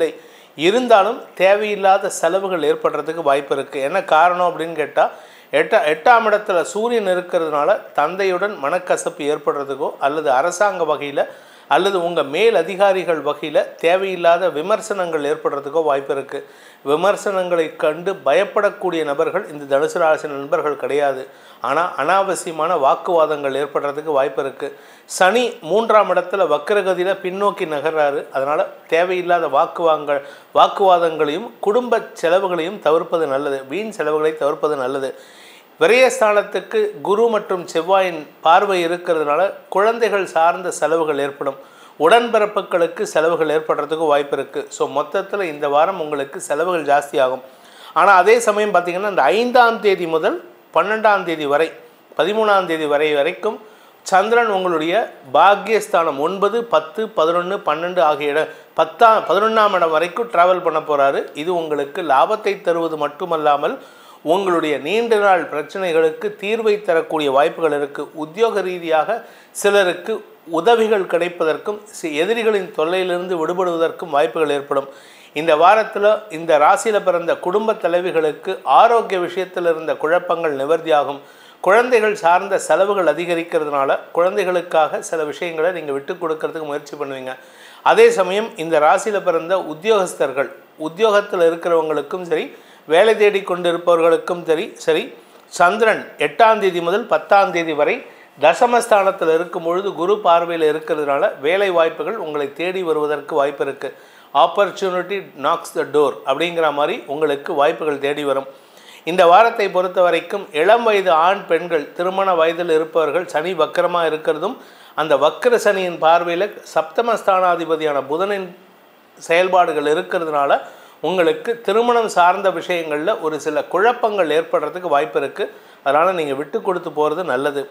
Speaker 2: இருந்தாலும் தேவையில்லாத செலவுகள் ஏற்படுறதுக்கு வாய்ப்பு இருக்குது என்ன காரணம் அப்படின்னு கேட்டால் எட்டா எட்டாம் இடத்துல சூரியன் இருக்கிறதுனால தந்தையுடன் மனக்கசப்பு ஏற்படுறதுக்கோ அல்லது அரசாங்க வகையில் அல்லது உங்கள் மேல் அதிகாரிகள் வகையில் தேவையில்லாத விமர்சனங்கள் ஏற்படுறதுக்கோ வாய்ப்பு இருக்குது விமர்சனங்களை கண்டு பயப்படக்கூடிய நபர்கள் இந்த தனுசு ராசி நண்பர்கள் கிடையாது ஆனால் அனாவசியமான வாக்குவாதங்கள் ஏற்படுறதுக்கு வாய்ப்பு இருக்குது சனி மூன்றாம் இடத்துல வக்கரகதியில் பின்னோக்கி நகர்றாரு அதனால் தேவையில்லாத வாக்குவாங்கள் வாக்குவாதங்களையும் குடும்ப செலவுகளையும் தவிர்ப்பது நல்லது வீண் செலவுகளை தவிர்ப்பது நல்லது விரயஸ்தானத்துக்கு குரு மற்றும் செவ்வாயின் பார்வை இருக்கிறதுனால குழந்தைகள் சார்ந்த செலவுகள் ஏற்படும் உடன்பிறப்புகளுக்கு செலவுகள் ஏற்படுறதுக்கு வாய்ப்பு இருக்குது ஸோ மொத்தத்தில் இந்த வாரம் உங்களுக்கு செலவுகள் ஜாஸ்தியாகும் ஆனால் அதே சமயம் பார்த்திங்கன்னா இந்த ஐந்தாம் தேதி முதல் பன்னெண்டாம் தேதி வரை பதிமூணாம் தேதி வரை வரைக்கும் சந்திரன் உங்களுடைய பாக்யஸ்தானம் ஒன்பது பத்து பதினொன்று பன்னெண்டு ஆகிய இட பத்தாம் பதினொன்றாம் இடம் வரைக்கும் ட்ராவல் பண்ண போகிறாரு இது உங்களுக்கு லாபத்தை தருவது மட்டுமல்லாமல் உங்களுடைய நீண்ட நாள் பிரச்சனைகளுக்கு தீர்வை தரக்கூடிய வாய்ப்புகள் இருக்குது உத்தியோக ரீதியாக சிலருக்கு உதவிகள் கிடைப்பதற்கும் சி- எதிரிகளின் தொல்லையிலிருந்து விடுபடுவதற்கும் வாய்ப்புகள் ஏற்படும் இந்த வாரத்தில் இந்த ராசியில் பிறந்த குடும்ப தலைவிகளுக்கு ஆரோக்கிய விஷயத்தில் இருந்த குழப்பங்கள் நிவர்த்தியாகும் குழந்தைகள் சார்ந்த செலவுகள் அதிகரிக்கிறதுனால குழந்தைகளுக்காக சில விஷயங்களை நீங்கள் விட்டு கொடுக்கறதுக்கு முயற்சி பண்ணுவீங்க அதே சமயம் இந்த ராசியில் பிறந்த உத்தியோகஸ்தர்கள் உத்தியோகத்தில் இருக்கிறவங்களுக்கும் சரி வேலை தேடி கொண்டிருப்பவர்களுக்கும் சரி சரி சந்திரன் எட்டாம் தேதி முதல் பத்தாம் தேதி வரை தசமஸ்தானத்தில் இருக்கும் பொழுது குரு பார்வையில் இருக்கிறதுனால வேலை வாய்ப்புகள் உங்களை தேடி வருவதற்கு வாய்ப்பு இருக்குது ஆப்பர்ச்சுனிட்டி நாக்ஸ் த டோர் அப்படிங்கிற மாதிரி உங்களுக்கு வாய்ப்புகள் தேடி வரும் இந்த வாரத்தை பொறுத்த வரைக்கும் இளம் வயது ஆண் பெண்கள் திருமண வயதில் இருப்பவர்கள் சனி வக்கரமாக இருக்கிறதும் அந்த வக்கர சனியின் பார்வையில் சப்தமஸ்தானாதிபதியான புதனின் செயல்பாடுகள் இருக்கிறதுனால உங்களுக்கு திருமணம் சார்ந்த விஷயங்களில் ஒரு சில குழப்பங்கள் ஏற்படுறதுக்கு வாய்ப்பு இருக்குது அதனால் நீங்கள் விட்டு கொடுத்து போகிறது நல்லது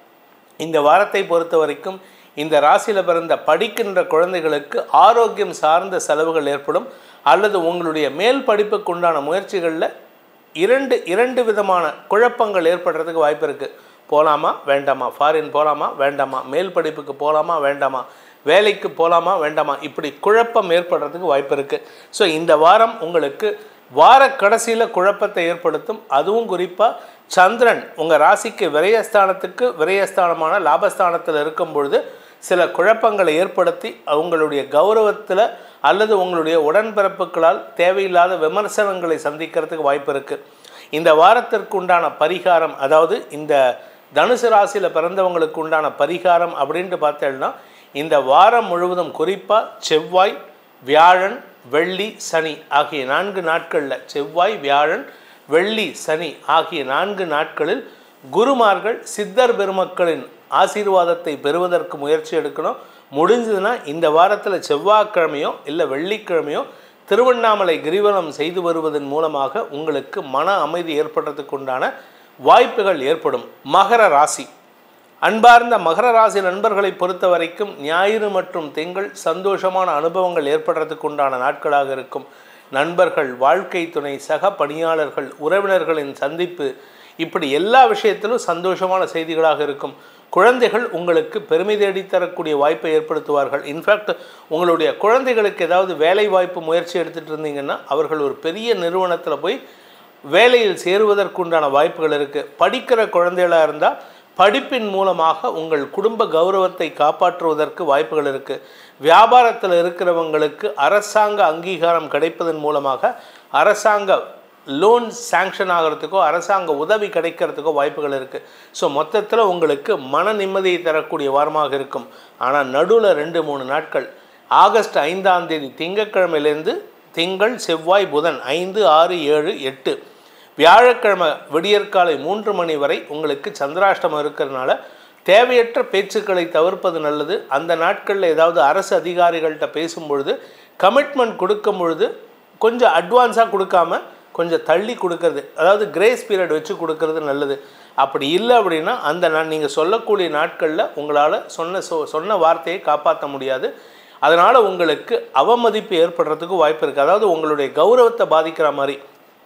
Speaker 2: இந்த வாரத்தை பொறுத்த வரைக்கும் இந்த ராசியில் பிறந்த படிக்கின்ற குழந்தைகளுக்கு ஆரோக்கியம் சார்ந்த செலவுகள் ஏற்படும் அல்லது உங்களுடைய மேல் படிப்புக்கு உண்டான முயற்சிகளில் இரண்டு இரண்டு விதமான குழப்பங்கள் ஏற்படுறதுக்கு வாய்ப்பு இருக்குது போகலாமா வேண்டாமா ஃபாரின் போகலாமா வேண்டாமா மேல் படிப்புக்கு போகலாமா வேண்டாமா வேலைக்கு போகலாமா வேண்டாமா இப்படி குழப்பம் ஏற்படுறதுக்கு வாய்ப்பு இருக்குது ஸோ இந்த வாரம் உங்களுக்கு வார கடைசியில் குழப்பத்தை ஏற்படுத்தும் அதுவும் குறிப்பாக சந்திரன் உங்கள் ராசிக்கு விரயஸ்தானத்துக்கு விரயஸ்தானமான லாபஸ்தானத்தில் இருக்கும் பொழுது சில குழப்பங்களை ஏற்படுத்தி அவங்களுடைய கௌரவத்தில் அல்லது உங்களுடைய உடன்பிறப்புகளால் தேவையில்லாத விமர்சனங்களை சந்திக்கிறதுக்கு வாய்ப்பு இருக்குது இந்த வாரத்திற்கு உண்டான பரிகாரம் அதாவது இந்த தனுசு ராசியில் பிறந்தவங்களுக்கு உண்டான பரிகாரம் அப்படின்ட்டு பார்த்தேன்னா இந்த வாரம் முழுவதும் குறிப்பாக செவ்வாய் வியாழன் வெள்ளி சனி ஆகிய நான்கு நாட்களில் செவ்வாய் வியாழன் வெள்ளி சனி ஆகிய நான்கு நாட்களில் குருமார்கள் சித்தர் பெருமக்களின் ஆசீர்வாதத்தை பெறுவதற்கு முயற்சி எடுக்கணும் முடிஞ்சதுன்னா இந்த வாரத்தில் செவ்வாய்க்கிழமையோ இல்லை வெள்ளிக்கிழமையோ திருவண்ணாமலை கிரிவலம் செய்து வருவதன் மூலமாக உங்களுக்கு மன அமைதி ஏற்படுறதுக்கு உண்டான வாய்ப்புகள் ஏற்படும் மகர ராசி அன்பார்ந்த மகர ராசி நண்பர்களை பொறுத்த வரைக்கும் ஞாயிறு மற்றும் திங்கள் சந்தோஷமான அனுபவங்கள் ஏற்படுறதுக்கு உண்டான நாட்களாக இருக்கும் நண்பர்கள் வாழ்க்கை துணை சக பணியாளர்கள் உறவினர்களின் சந்திப்பு இப்படி எல்லா விஷயத்திலும் சந்தோஷமான செய்திகளாக இருக்கும் குழந்தைகள் உங்களுக்கு பெருமை தேடி தரக்கூடிய வாய்ப்பை ஏற்படுத்துவார்கள் இன்ஃபேக்ட் உங்களுடைய குழந்தைகளுக்கு ஏதாவது வேலை வாய்ப்பு முயற்சி எடுத்துகிட்டு இருந்தீங்கன்னா அவர்கள் ஒரு பெரிய நிறுவனத்தில் போய் வேலையில் சேருவதற்குண்டான வாய்ப்புகள் இருக்குது படிக்கிற குழந்தைகளாக இருந்தால் படிப்பின் மூலமாக உங்கள் குடும்ப கௌரவத்தை காப்பாற்றுவதற்கு வாய்ப்புகள் இருக்குது வியாபாரத்தில் இருக்கிறவங்களுக்கு அரசாங்க அங்கீகாரம் கிடைப்பதன் மூலமாக அரசாங்க லோன் சாங்ஷன் ஆகிறதுக்கோ அரசாங்க உதவி கிடைக்கிறதுக்கோ வாய்ப்புகள் இருக்குது ஸோ மொத்தத்தில் உங்களுக்கு மன நிம்மதியை தரக்கூடிய வாரமாக இருக்கும் ஆனால் நடுவில் ரெண்டு மூணு நாட்கள் ஆகஸ்ட் ஐந்தாம் தேதி திங்கட்கிழமையிலேருந்து திங்கள் செவ்வாய் புதன் ஐந்து ஆறு ஏழு எட்டு வியாழக்கிழமை விடியற்காலை மூன்று மணி வரை உங்களுக்கு சந்திராஷ்டமம் இருக்கிறதுனால தேவையற்ற பேச்சுக்களை தவிர்ப்பது நல்லது அந்த நாட்களில் ஏதாவது அரசு அதிகாரிகள்கிட்ட பேசும்பொழுது கமிட்மெண்ட் கொடுக்கும் பொழுது கொஞ்சம் அட்வான்ஸாக கொடுக்காம கொஞ்சம் தள்ளி கொடுக்கறது அதாவது கிரேஸ் பீரியட் வச்சு கொடுக்கறது நல்லது அப்படி இல்லை அப்படின்னா அந்த நான் நீங்கள் சொல்லக்கூடிய நாட்களில் உங்களால் சொன்ன சொ சொன்ன வார்த்தையை காப்பாற்ற முடியாது அதனால் உங்களுக்கு அவமதிப்பு ஏற்படுறதுக்கு வாய்ப்பு இருக்குது அதாவது உங்களுடைய கௌரவத்தை பாதிக்கிற மாதிரி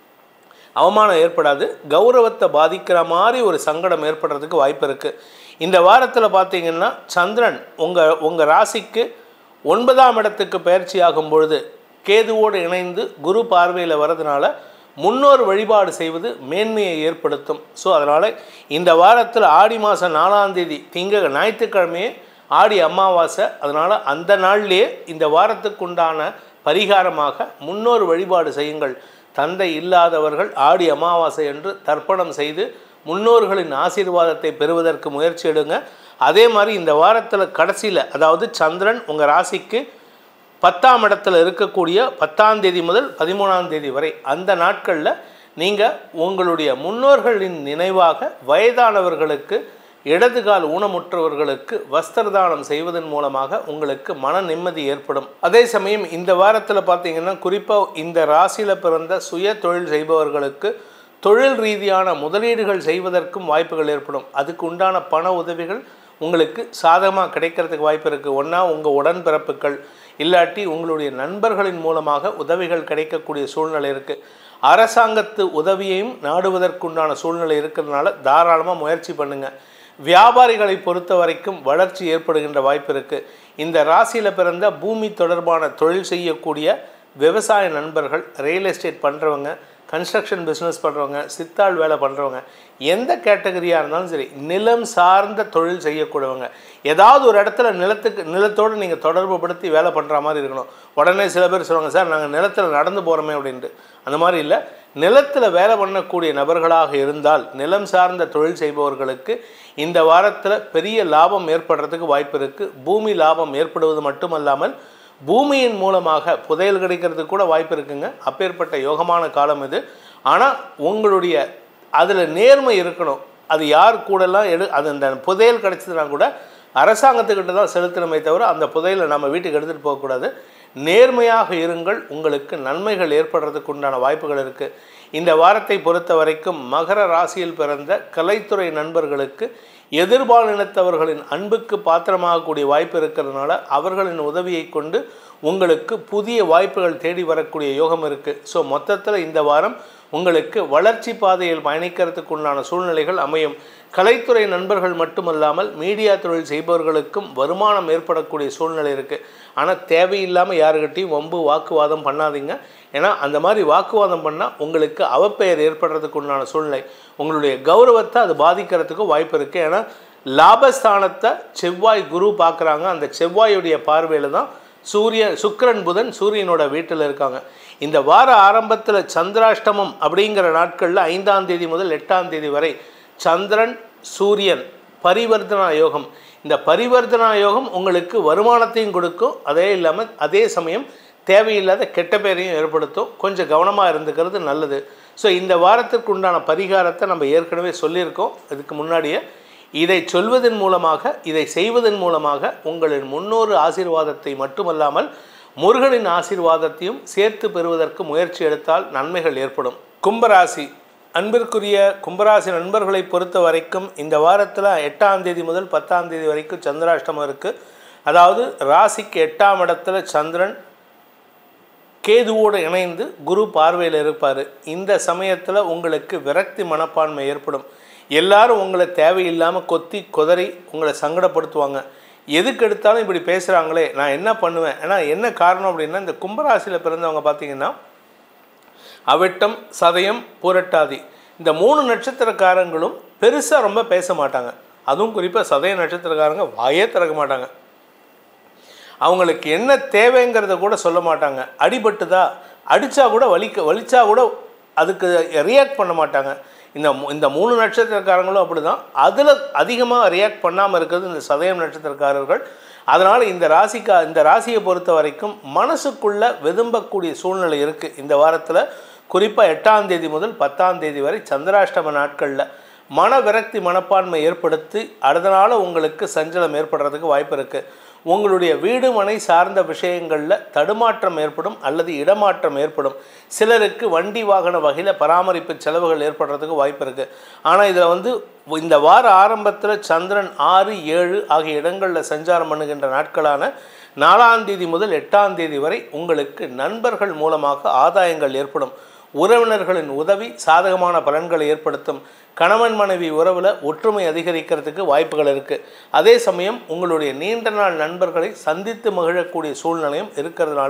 Speaker 2: அவமானம் ஏற்படாது கௌரவத்தை பாதிக்கிற மாதிரி ஒரு சங்கடம் ஏற்படுறதுக்கு வாய்ப்பு இருக்குது இந்த வாரத்தில் பார்த்தீங்கன்னா சந்திரன் உங்கள் உங்கள் ராசிக்கு ஒன்பதாம் இடத்துக்கு பயிற்சி ஆகும் பொழுது கேதுவோடு இணைந்து குரு பார்வையில் வரதுனால முன்னோர் வழிபாடு செய்வது மேன்மையை ஏற்படுத்தும் ஸோ அதனால் இந்த வாரத்தில் ஆடி மாதம் நாலாம் தேதி திங்க ஞாயிற்றுக்கிழமையே ஆடி அமாவாசை அதனால் அந்த நாள்லேயே இந்த வாரத்துக்குண்டான பரிகாரமாக முன்னோர் வழிபாடு செய்யுங்கள் தந்தை இல்லாதவர்கள் ஆடி அமாவாசை என்று தர்ப்பணம் செய்து முன்னோர்களின் ஆசீர்வாதத்தை பெறுவதற்கு முயற்சி எடுங்க அதே மாதிரி இந்த வாரத்தில் கடைசியில் அதாவது சந்திரன் உங்கள் ராசிக்கு பத்தாம் இடத்துல இருக்கக்கூடிய பத்தாம் தேதி முதல் பதிமூணாம் தேதி வரை அந்த நாட்களில் நீங்கள் உங்களுடைய முன்னோர்களின் நினைவாக வயதானவர்களுக்கு இடதுகால் ஊனமுற்றவர்களுக்கு வஸ்திரதானம் செய்வதன் மூலமாக உங்களுக்கு மன நிம்மதி ஏற்படும் அதே சமயம் இந்த வாரத்தில் பார்த்தீங்கன்னா குறிப்பாக இந்த ராசியில் பிறந்த சுய தொழில் செய்பவர்களுக்கு தொழில் ரீதியான முதலீடுகள் செய்வதற்கும் வாய்ப்புகள் ஏற்படும் அதுக்கு உண்டான பண உதவிகள் உங்களுக்கு சாதகமாக கிடைக்கிறதுக்கு வாய்ப்பு இருக்குது ஒன்றா உங்கள் உடன்பிறப்புகள் இல்லாட்டி உங்களுடைய நண்பர்களின் மூலமாக உதவிகள் கிடைக்கக்கூடிய சூழ்நிலை இருக்குது அரசாங்கத்து உதவியையும் நாடுவதற்குண்டான சூழ்நிலை இருக்கிறதுனால தாராளமாக முயற்சி பண்ணுங்கள் வியாபாரிகளை பொறுத்த வரைக்கும் வளர்ச்சி ஏற்படுகின்ற வாய்ப்பு இருக்குது இந்த ராசியில் பிறந்த பூமி தொடர்பான தொழில் செய்யக்கூடிய விவசாய நண்பர்கள் ரியல் எஸ்டேட் பண்ணுறவங்க கன்ஸ்ட்ரக்ஷன் பிஸ்னஸ் பண்ணுறவங்க சித்தாள் வேலை பண்ணுறவங்க எந்த கேட்டகரியாக இருந்தாலும் சரி நிலம் சார்ந்த தொழில் செய்யக்கூடியவங்க ஏதாவது ஒரு இடத்துல நிலத்துக்கு நிலத்தோடு நீங்கள் தொடர்பு படுத்தி வேலை பண்ணுற மாதிரி இருக்கணும் உடனே சில பேர் சொல்லுவாங்க சார் நாங்கள் நிலத்தில் நடந்து போகிறோமே அப்படின்ட்டு அந்த மாதிரி இல்லை நிலத்தில் வேலை பண்ணக்கூடிய நபர்களாக இருந்தால் நிலம் சார்ந்த தொழில் செய்பவர்களுக்கு இந்த வாரத்தில் பெரிய லாபம் ஏற்படுறதுக்கு வாய்ப்பு இருக்குது பூமி லாபம் ஏற்படுவது மட்டுமல்லாமல் பூமியின் மூலமாக புதையல் கிடைக்கிறதுக்கு கூட வாய்ப்பு இருக்குங்க அப்பேற்பட்ட யோகமான காலம் இது ஆனால் உங்களுடைய அதில் நேர்மை இருக்கணும் அது யார் கூடலாம் எடு அது அந்த புதையல் கிடைச்சதுனா கூட அரசாங்கத்துக்கிட்ட தான் செலுத்தணுமே தவிர அந்த புதையலை நம்ம வீட்டுக்கு எடுத்துகிட்டு போகக்கூடாது நேர்மையாக இருங்கள் உங்களுக்கு நன்மைகள் ஏற்படுறதுக்கு உண்டான வாய்ப்புகள் இருக்குது இந்த வாரத்தை பொறுத்த வரைக்கும் மகர ராசியில் பிறந்த கலைத்துறை நண்பர்களுக்கு எதிர்பாலினத்தவர்களின் அன்புக்கு பாத்திரமாகக்கூடிய வாய்ப்பு இருக்கிறதுனால அவர்களின் உதவியை கொண்டு உங்களுக்கு புதிய வாய்ப்புகள் தேடி வரக்கூடிய யோகம் இருக்குது ஸோ மொத்தத்தில் இந்த வாரம் உங்களுக்கு வளர்ச்சி பாதையில் பயணிக்கிறதுக்கு உண்டான சூழ்நிலைகள் அமையும் கலைத்துறை நண்பர்கள் மட்டுமல்லாமல் மீடியா தொழில் செய்பவர்களுக்கும் வருமானம் ஏற்படக்கூடிய சூழ்நிலை இருக்குது ஆனால் தேவையில்லாமல் யாருக்கிட்டையும் வம்பு வாக்குவாதம் பண்ணாதீங்க ஏன்னா அந்த மாதிரி வாக்குவாதம் பண்ணால் உங்களுக்கு அவப்பெயர் ஏற்படுறதுக்கு உண்டான சூழ்நிலை உங்களுடைய கௌரவத்தை அது பாதிக்கிறதுக்கும் வாய்ப்பு இருக்குது ஏன்னா லாபஸ்தானத்தை செவ்வாய் குரு பார்க்குறாங்க அந்த செவ்வாயுடைய பார்வையில் தான் சூரிய சுக்கிரன் புதன் சூரியனோட வீட்டில் இருக்காங்க இந்த வார ஆரம்பத்தில் சந்திராஷ்டமம் அப்படிங்கிற நாட்களில் ஐந்தாம் தேதி முதல் எட்டாம் தேதி வரை சந்திரன் சூரியன் பரிவர்த்தனா யோகம் இந்த பரிவர்த்தனா யோகம் உங்களுக்கு வருமானத்தையும் கொடுக்கும் அதே இல்லாமல் அதே சமயம் தேவையில்லாத கெட்ட பேரையும் ஏற்படுத்தும் கொஞ்சம் கவனமாக இருந்துக்கிறது நல்லது ஸோ இந்த வாரத்திற்கு உண்டான பரிகாரத்தை நம்ம ஏற்கனவே சொல்லியிருக்கோம் இதுக்கு முன்னாடியே இதை சொல்வதன் மூலமாக இதை செய்வதன் மூலமாக உங்களின் முன்னோரு ஆசீர்வாதத்தை மட்டுமல்லாமல் முருகனின் ஆசீர்வாதத்தையும் சேர்த்து பெறுவதற்கு முயற்சி எடுத்தால் நன்மைகள் ஏற்படும் கும்பராசி அன்பிற்குரிய கும்பராசி நண்பர்களை பொறுத்த வரைக்கும் இந்த வாரத்தில் எட்டாம் தேதி முதல் பத்தாம் தேதி வரைக்கும் சந்திராஷ்டமம் இருக்குது அதாவது ராசிக்கு எட்டாம் இடத்துல சந்திரன் கேதுவோடு இணைந்து குரு பார்வையில் இருப்பார் இந்த சமயத்தில் உங்களுக்கு விரக்தி மனப்பான்மை ஏற்படும் எல்லாரும் உங்களை தேவையில்லாமல் கொத்தி கொதறி உங்களை சங்கடப்படுத்துவாங்க எதுக்கு எடுத்தாலும் இப்படி பேசுகிறாங்களே நான் என்ன பண்ணுவேன் ஏன்னா என்ன காரணம் அப்படின்னா இந்த கும்பராசியில் பிறந்தவங்க பார்த்தீங்கன்னா அவிட்டம் சதயம் பூரட்டாதி இந்த மூணு நட்சத்திரக்காரங்களும் பெருசாக ரொம்ப பேச மாட்டாங்க அதுவும் குறிப்பாக சதய நட்சத்திரக்காரங்க வாயே திறக்க மாட்டாங்க அவங்களுக்கு என்ன தேவைங்கிறத கூட சொல்ல மாட்டாங்க அடிபட்டுதா அடித்தா கூட வலிக்க வலிச்சா கூட அதுக்கு ரியாக்ட் பண்ண மாட்டாங்க இந்த மூ- இந்த மூணு நட்சத்திரக்காரங்களும் அப்படி தான் அதில் அதிகமாக ரியாக்ட் பண்ணாமல் இருக்கிறது இந்த சதயம் நட்சத்திரக்காரர்கள் அதனால் இந்த ராசிக்கா இந்த ராசியை பொறுத்த வரைக்கும் மனசுக்குள்ளே வெதும்பக்கூடிய சூழ்நிலை இருக்குது இந்த வாரத்தில் குறிப்பாக எட்டாம் தேதி முதல் பத்தாம் தேதி வரை சந்திராஷ்டம நாட்களில் மன விரக்தி மனப்பான்மை ஏற்படுத்தி அதனால் உங்களுக்கு சஞ்சலம் ஏற்படுறதுக்கு வாய்ப்பு இருக்குது உங்களுடைய வீடு மனை சார்ந்த விஷயங்களில் தடுமாற்றம் ஏற்படும் அல்லது இடமாற்றம் ஏற்படும் சிலருக்கு வண்டி வாகன வகையில் பராமரிப்பு செலவுகள் ஏற்படுறதுக்கு வாய்ப்பு இருக்குது ஆனால் இதில் வந்து இந்த வார ஆரம்பத்தில் சந்திரன் ஆறு ஏழு ஆகிய இடங்களில் சஞ்சாரம் பண்ணுகின்ற நாட்களான நாலாம் தேதி முதல் எட்டாம் தேதி வரை உங்களுக்கு நண்பர்கள் மூலமாக ஆதாயங்கள் ஏற்படும் உறவினர்களின் உதவி சாதகமான பலன்களை ஏற்படுத்தும் கணவன் மனைவி உறவில் ஒற்றுமை அதிகரிக்கிறதுக்கு வாய்ப்புகள் இருக்குது அதே சமயம் உங்களுடைய நீண்ட நாள் நண்பர்களை சந்தித்து மகிழக்கூடிய சூழ்நிலையும் இருக்கிறதுனால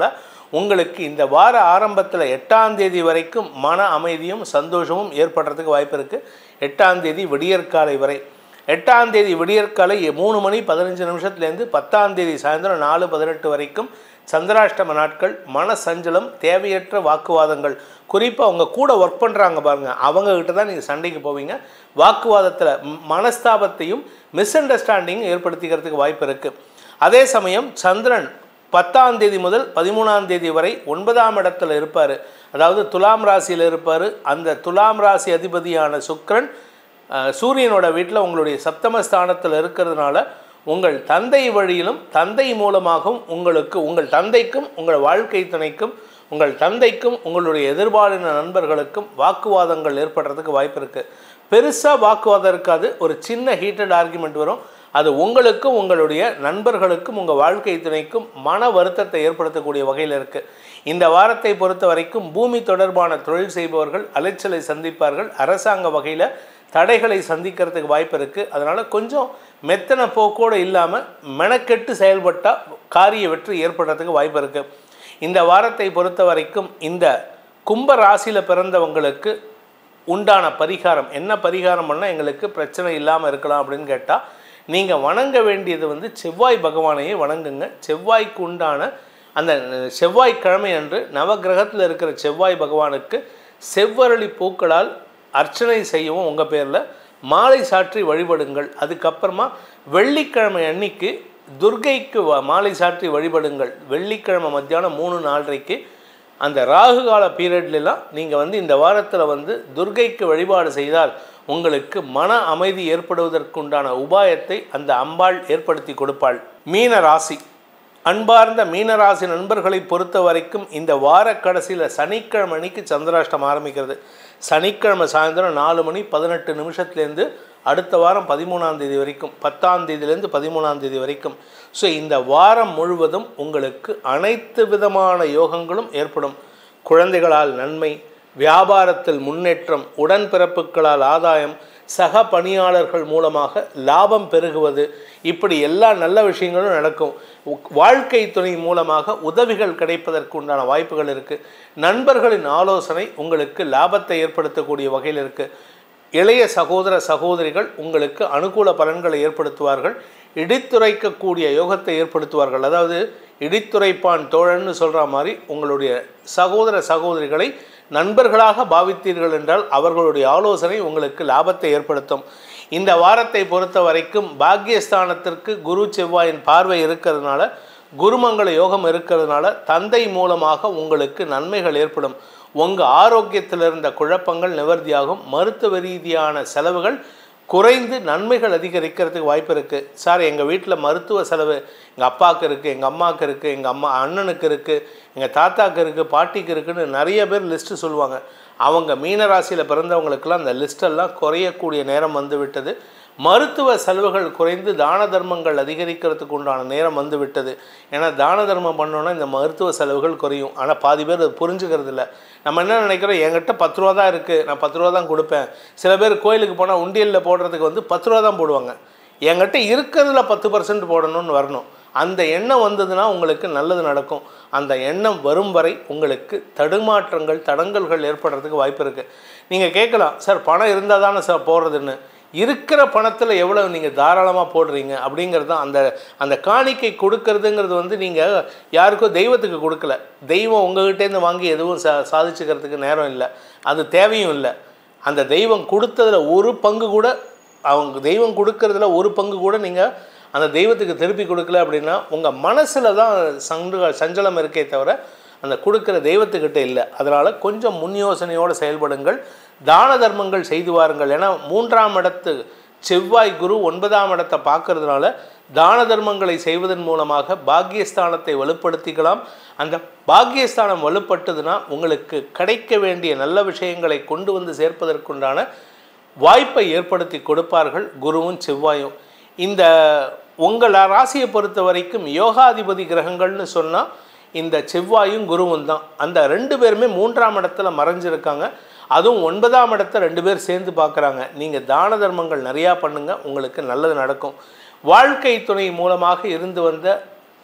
Speaker 2: உங்களுக்கு இந்த வார ஆரம்பத்தில் எட்டாம் தேதி வரைக்கும் மன அமைதியும் சந்தோஷமும் ஏற்படுறதுக்கு வாய்ப்பு இருக்குது எட்டாம் தேதி விடியற்காலை வரை எட்டாம் தேதி விடியற்காலை மூணு மணி பதினஞ்சு நிமிஷத்துலேருந்து பத்தாம் தேதி சாயந்தரம் நாலு பதினெட்டு வரைக்கும் சந்திராஷ்டம நாட்கள் மன சஞ்சலம் தேவையற்ற வாக்குவாதங்கள் குறிப்பாக அவங்க கூட ஒர்க் பண்ணுறாங்க பாருங்கள் அவங்கக்கிட்ட தான் நீங்கள் சண்டைக்கு போவீங்க வாக்குவாதத்தில் ம், மனஸ்தாபத்தையும் மிஸ் அண்டர்ஸ்டாண்டிங் ஏற்படுத்திக்கிறதுக்கு வாய்ப்பு இருக்குது அதே சமயம் சந்திரன் பத்தாம் தேதி முதல் பதிமூணாம் தேதி வரை ஒன்பதாம் இடத்துல இருப்பார் அதாவது துலாம் ராசியில் இருப்பார் அந்த துலாம் ராசி அதிபதியான சுக்கிரன் அஹ், சூரியனோட வீட்டில் உங்களுடைய சப்தமஸ்தானத்தில் இருக்கிறதுனால உங்கள் தந்தை வழியிலும் தந்தை மூலமாகவும் உங்களுக்கு உங்கள் தந்தைக்கும் உங்கள் வாழ்க்கை துணைக்கும் உங்கள் தந்தைக்கும் உங்களுடைய எதிர்பாலின நண்பர்களுக்கும் வாக்குவாதங்கள் ஏற்படுறதுக்கு வாய்ப்பு இருக்குது பெருசாக வாக்குவாதம் இருக்காது ஒரு சின்ன ஹீட்டட் ஆர்குமெண்ட் வரும் அது உங்களுக்கும் உங்களுடைய நண்பர்களுக்கும் உங்கள் வாழ்க்கை துணைக்கும் மன வருத்தத்தை ஏற்படுத்தக்கூடிய வகையில் இருக்குது இந்த வாரத்தை பொறுத்த வரைக்கும் பூமி தொடர்பான தொழில் செய்பவர்கள் அலைச்சலை சந்திப்பார்கள் அரசாங்க வகையில் தடைகளை சந்திக்கிறதுக்கு வாய்ப்பு இருக்குது அதனால் கொஞ்சம் மெத்தன போக்கோடு இல்லாமல் மெனக்கெட்டு செயல்பட்டால் காரிய வெற்றி ஏற்படுறதுக்கு வாய்ப்பு இருக்குது இந்த வாரத்தை பொறுத்த வரைக்கும் இந்த கும்ப ராசியில் பிறந்தவங்களுக்கு உண்டான பரிகாரம் என்ன பரிகாரம் பண்ணால் எங்களுக்கு பிரச்சனை இல்லாமல் இருக்கலாம் அப்படின்னு கேட்டால் நீங்கள் வணங்க வேண்டியது வந்து செவ்வாய் பகவானையே வணங்குங்க செவ்வாய்க்கு உண்டான அந்த செவ்வாய்க்கிழமை அன்று நவக்கிரகத்தில் இருக்கிற செவ்வாய் பகவானுக்கு செவ்வரளி பூக்களால் அர்ச்சனை செய்யவும் உங்கள் பேரில் மாலை சாற்றி வழிபடுங்கள் அதுக்கப்புறமா வெள்ளிக்கிழமை அன்னைக்கு துர்கைக்கு வ- மாலை சாற்றி வழிபடுங்கள் வெள்ளிக்கிழமை மத்தியானம் மூணு நாலரைக்கு அந்த ராகு கால பீரியட்லாம் நீங்கள் வந்து இந்த வாரத்தில் வந்து துர்கைக்கு வழிபாடு செய்தால் உங்களுக்கு மன அமைதி ஏற்படுவதற்குண்டான உபாயத்தை அந்த அம்பாள் ஏற்படுத்தி கொடுப்பாள் மீன ராசி அன்பார்ந்த மீனராசி நண்பர்களை பொறுத்த வரைக்கும் இந்த வார கடைசியில் சனிக்கிழமை அன்னைக்கு சந்திராஷ்டம் ஆரம்பிக்கிறது சனிக்கிழமை சாயந்தரம் நாலு மணி பதினெட்டு நிமிஷத்துலேருந்து அடுத்த வாரம் பதிமூணாம் தேதி வரைக்கும் பத்தாம் தேதியிலேருந்து பதிமூணாம் தேதி வரைக்கும் ஸோ இந்த வாரம் முழுவதும் உங்களுக்கு அனைத்து விதமான யோகங்களும் ஏற்படும் குழந்தைகளால் நன்மை வியாபாரத்தில் முன்னேற்றம் உடன்பிறப்புகளால் ஆதாயம் சக பணியாளர்கள் மூலமாக லாபம் பெருகுவது இப்படி எல்லா நல்ல விஷயங்களும் நடக்கும் உ- வாழ்க்கை துணை மூலமாக உதவிகள் கிடைப்பதற்கு உண்டான வாய்ப்புகள் இருக்குது நண்பர்களின் ஆலோசனை உங்களுக்கு லாபத்தை ஏற்படுத்தக்கூடிய வகையில் இருக்குது இளைய சகோதர சகோதரிகள் உங்களுக்கு அனுகூல பலன்களை ஏற்படுத்துவார்கள் இடித்துரைக்கக்கூடிய யோகத்தை ஏற்படுத்துவார்கள் அதாவது இடித்துரைப்பான் தோழன்னு சொல்கிற மாதிரி உங்களுடைய சகோதர சகோதரிகளை நண்பர்களாக பாவித்தீர்கள் என்றால் அவர்களுடைய ஆலோசனை உங்களுக்கு லாபத்தை ஏற்படுத்தும் இந்த வாரத்தை பொறுத்த வரைக்கும் பாக்கியஸ்தானத்திற்கு குரு செவ்வாயின் பார்வை இருக்கிறதுனால குருமங்கள யோகம் இருக்கிறதுனால தந்தை மூலமாக உங்களுக்கு நன்மைகள் ஏற்படும் உங்கள் ஆரோக்கியத்தில் இருந்த குழப்பங்கள் நிவர்த்தியாகும் மருத்துவ ரீதியான செலவுகள் குறைந்து நன்மைகள் அதிகரிக்கிறதுக்கு வாய்ப்பு இருக்குது சார் எங்கள் வீட்டில் மருத்துவ செலவு எங்கள் அப்பாவுக்கு இருக்குது எங்கள் அம்மாவுக்கு இருக்குது எங்கள் அம்மா அண்ணனுக்கு இருக்குது எங்கள் தாத்தாக்கு இருக்குது பாட்டிக்கு இருக்குன்னு நிறைய பேர் லிஸ்ட்டு சொல்லுவாங்க அவங்க மீனராசியில் பிறந்தவங்களுக்கெல்லாம் அந்த லிஸ்டெல்லாம் குறையக்கூடிய நேரம் வந்து விட்டது மருத்துவ செலவுகள் குறைந்து தான தர்மங்கள் அதிகரிக்கிறதுக்கு உண்டான நேரம் வந்து விட்டது ஏன்னா தான தர்மம் பண்ணோன்னா இந்த மருத்துவ செலவுகள் குறையும் ஆனால் பாதி பேர் அது புரிஞ்சுக்கிறது இல்லை நம்ம என்ன நினைக்கிறோம் என்கிட்ட பத்து ரூபா தான் இருக்குது நான் பத்து ரூபா தான் கொடுப்பேன் சில பேர் கோயிலுக்கு போனால் உண்டியலில் போடுறதுக்கு வந்து பத்து ரூபா தான் போடுவாங்க என்கிட்ட இருக்கிறதுல பத்து பர்சன்ட் போடணும்னு வரணும் அந்த எண்ணம் வந்ததுன்னா உங்களுக்கு நல்லது நடக்கும் அந்த எண்ணம் வரும் வரை உங்களுக்கு தடுமாற்றங்கள் தடங்கல்கள் ஏற்படுறதுக்கு வாய்ப்பு இருக்குது நீங்கள் கேட்கலாம் சார் பணம் இருந்தால் தானே சார் போடுறதுன்னு இருக்கிற பணத்தில் எவ்வளவு நீங்கள் தாராளமாக போடுறீங்க அப்படிங்கிறது தான் அந்த அந்த காணிக்கை கொடுக்கறதுங்கிறது வந்து நீங்கள் யாருக்கோ தெய்வத்துக்கு கொடுக்கல தெய்வம் உங்ககிட்டேருந்து வாங்கி எதுவும் சா சாதிச்சுக்கிறதுக்கு நேரம் இல்லை அது தேவையும் இல்லை அந்த தெய்வம் கொடுத்ததுல ஒரு பங்கு கூட அவங்க தெய்வம் கொடுக்கறதுல ஒரு பங்கு கூட நீங்கள் அந்த தெய்வத்துக்கு திருப்பி கொடுக்கல அப்படின்னா உங்கள் மனசில் தான் சங்கு சஞ்சலம் இருக்கே தவிர அந்த கொடுக்குற தெய்வத்துக்கிட்ட இல்லை அதனால் கொஞ்சம் முன் யோசனையோடு செயல்படுங்கள் தான தர்மங்கள் செய்து வாருங்கள் ஏன்னா மூன்றாம் இடத்து செவ்வாய் குரு ஒன்பதாம் இடத்தை பார்க்கறதுனால தான தர்மங்களை செய்வதன் மூலமாக பாக்கியஸ்தானத்தை வலுப்படுத்திக்கலாம் அந்த பாக்கியஸ்தானம் வலுப்பட்டதுன்னா உங்களுக்கு கிடைக்க வேண்டிய நல்ல விஷயங்களை கொண்டு வந்து சேர்ப்பதற்குண்டான வாய்ப்பை ஏற்படுத்தி கொடுப்பார்கள் குருவும் செவ்வாயும் இந்த உங்கள் ராசியை பொறுத்த வரைக்கும் யோகாதிபதி கிரகங்கள்னு சொன்னால் இந்த செவ்வாயும் குருவும் தான் அந்த ரெண்டு பேருமே மூன்றாம் இடத்துல மறைஞ்சிருக்காங்க அதுவும் ஒன்பதாம் இடத்த ரெண்டு பேர் சேர்ந்து பார்க்குறாங்க நீங்கள் தான தர்மங்கள் நிறையா பண்ணுங்கள் உங்களுக்கு நல்லது நடக்கும் வாழ்க்கை துணை மூலமாக இருந்து வந்த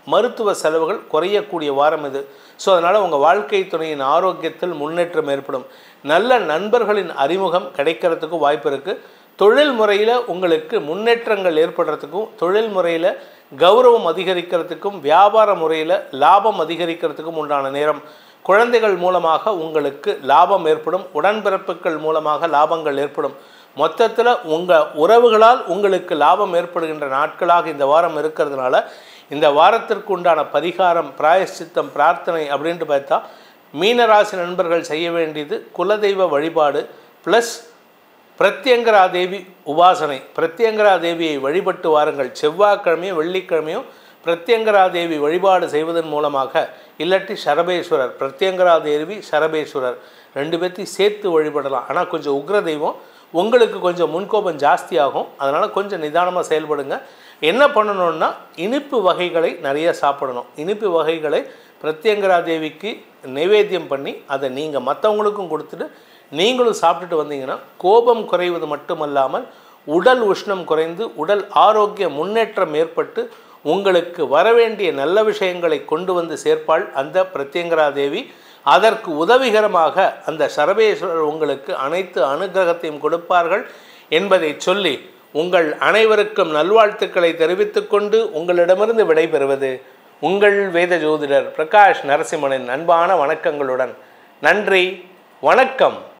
Speaker 2: மருத்துவ செலவுகள் குறையக்கூடிய வாரம் இது ஸோ அதனால் உங்கள் வாழ்க்கை துணையின் ஆரோக்கியத்தில் முன்னேற்றம் ஏற்படும் நல்ல நண்பர்களின் அறிமுகம் கிடைக்கிறதுக்கு வாய்ப்பு இருக்குது தொழில் முறையில் உங்களுக்கு முன்னேற்றங்கள் ஏற்படுறதுக்கும் தொழில் முறையில் கௌரவம் அதிகரிக்கிறதுக்கும் வியாபார முறையில் லாபம் அதிகரிக்கிறதுக்கும் உண்டான நேரம் குழந்தைகள் மூலமாக உங்களுக்கு லாபம் ஏற்படும் உடன்பிறப்புகள் மூலமாக லாபங்கள் ஏற்படும் மொத்தத்தில் உங்கள் உறவுகளால் உங்களுக்கு லாபம் ஏற்படுகின்ற நாட்களாக இந்த வாரம் இருக்கிறதுனால இந்த வாரத்திற்கு உண்டான பரிகாரம் பிராயஷ்சித்தம் பிரார்த்தனை அப்படின்ட்டு பார்த்தா மீனராசி நண்பர்கள் செய்ய வேண்டியது குலதெய்வ வழிபாடு ப்ளஸ் பிரத்யங்கரா தேவி உபாசனை பிரத்யங்கரா தேவியை வழிபட்டு வாருங்கள் செவ்வாய்க்கிழமையும் வெள்ளிக்கிழமையும் பிரத்யங்கரா தேவி வழிபாடு செய்வதன் மூலமாக இல்லாட்டி சரபேஸ்வரர் பிரத்யங்கரா தேவி சரபேஸ்வரர் ரெண்டு பேர்த்தையும் சேர்த்து வழிபடலாம் ஆனால் கொஞ்சம் உக்ர தெய்வம் உங்களுக்கு கொஞ்சம் முன்கோபம் ஜாஸ்தியாகும் அதனால் கொஞ்சம் நிதானமாக செயல்படுங்க என்ன பண்ணணும்னா இனிப்பு வகைகளை நிறைய சாப்பிடணும் இனிப்பு வகைகளை பிரத்யங்கரா தேவிக்கு நைவேத்தியம் பண்ணி அதை நீங்கள் மற்றவங்களுக்கும் கொடுத்துட்டு நீங்களும் சாப்பிட்டுட்டு வந்தீங்கன்னா கோபம் குறைவது மட்டுமல்லாமல் உடல் உஷ்ணம் குறைந்து உடல் ஆரோக்கிய முன்னேற்றம் ஏற்பட்டு உங்களுக்கு வரவேண்டிய நல்ல விஷயங்களை கொண்டு வந்து சேர்ப்பாள் அந்த பிரத்யங்கரா தேவி அதற்கு உதவிகரமாக அந்த சரபேஸ்வரர் உங்களுக்கு அனைத்து அனுகிரகத்தையும் கொடுப்பார்கள் என்பதை சொல்லி உங்கள் அனைவருக்கும் நல்வாழ்த்துக்களை தெரிவித்துக்கொண்டு உங்களிடமிருந்து விடைபெறுவது உங்கள் வேத ஜோதிடர் பிரகாஷ் நரசிம்மனின் அன்பான வணக்கங்களுடன் நன்றி வணக்கம்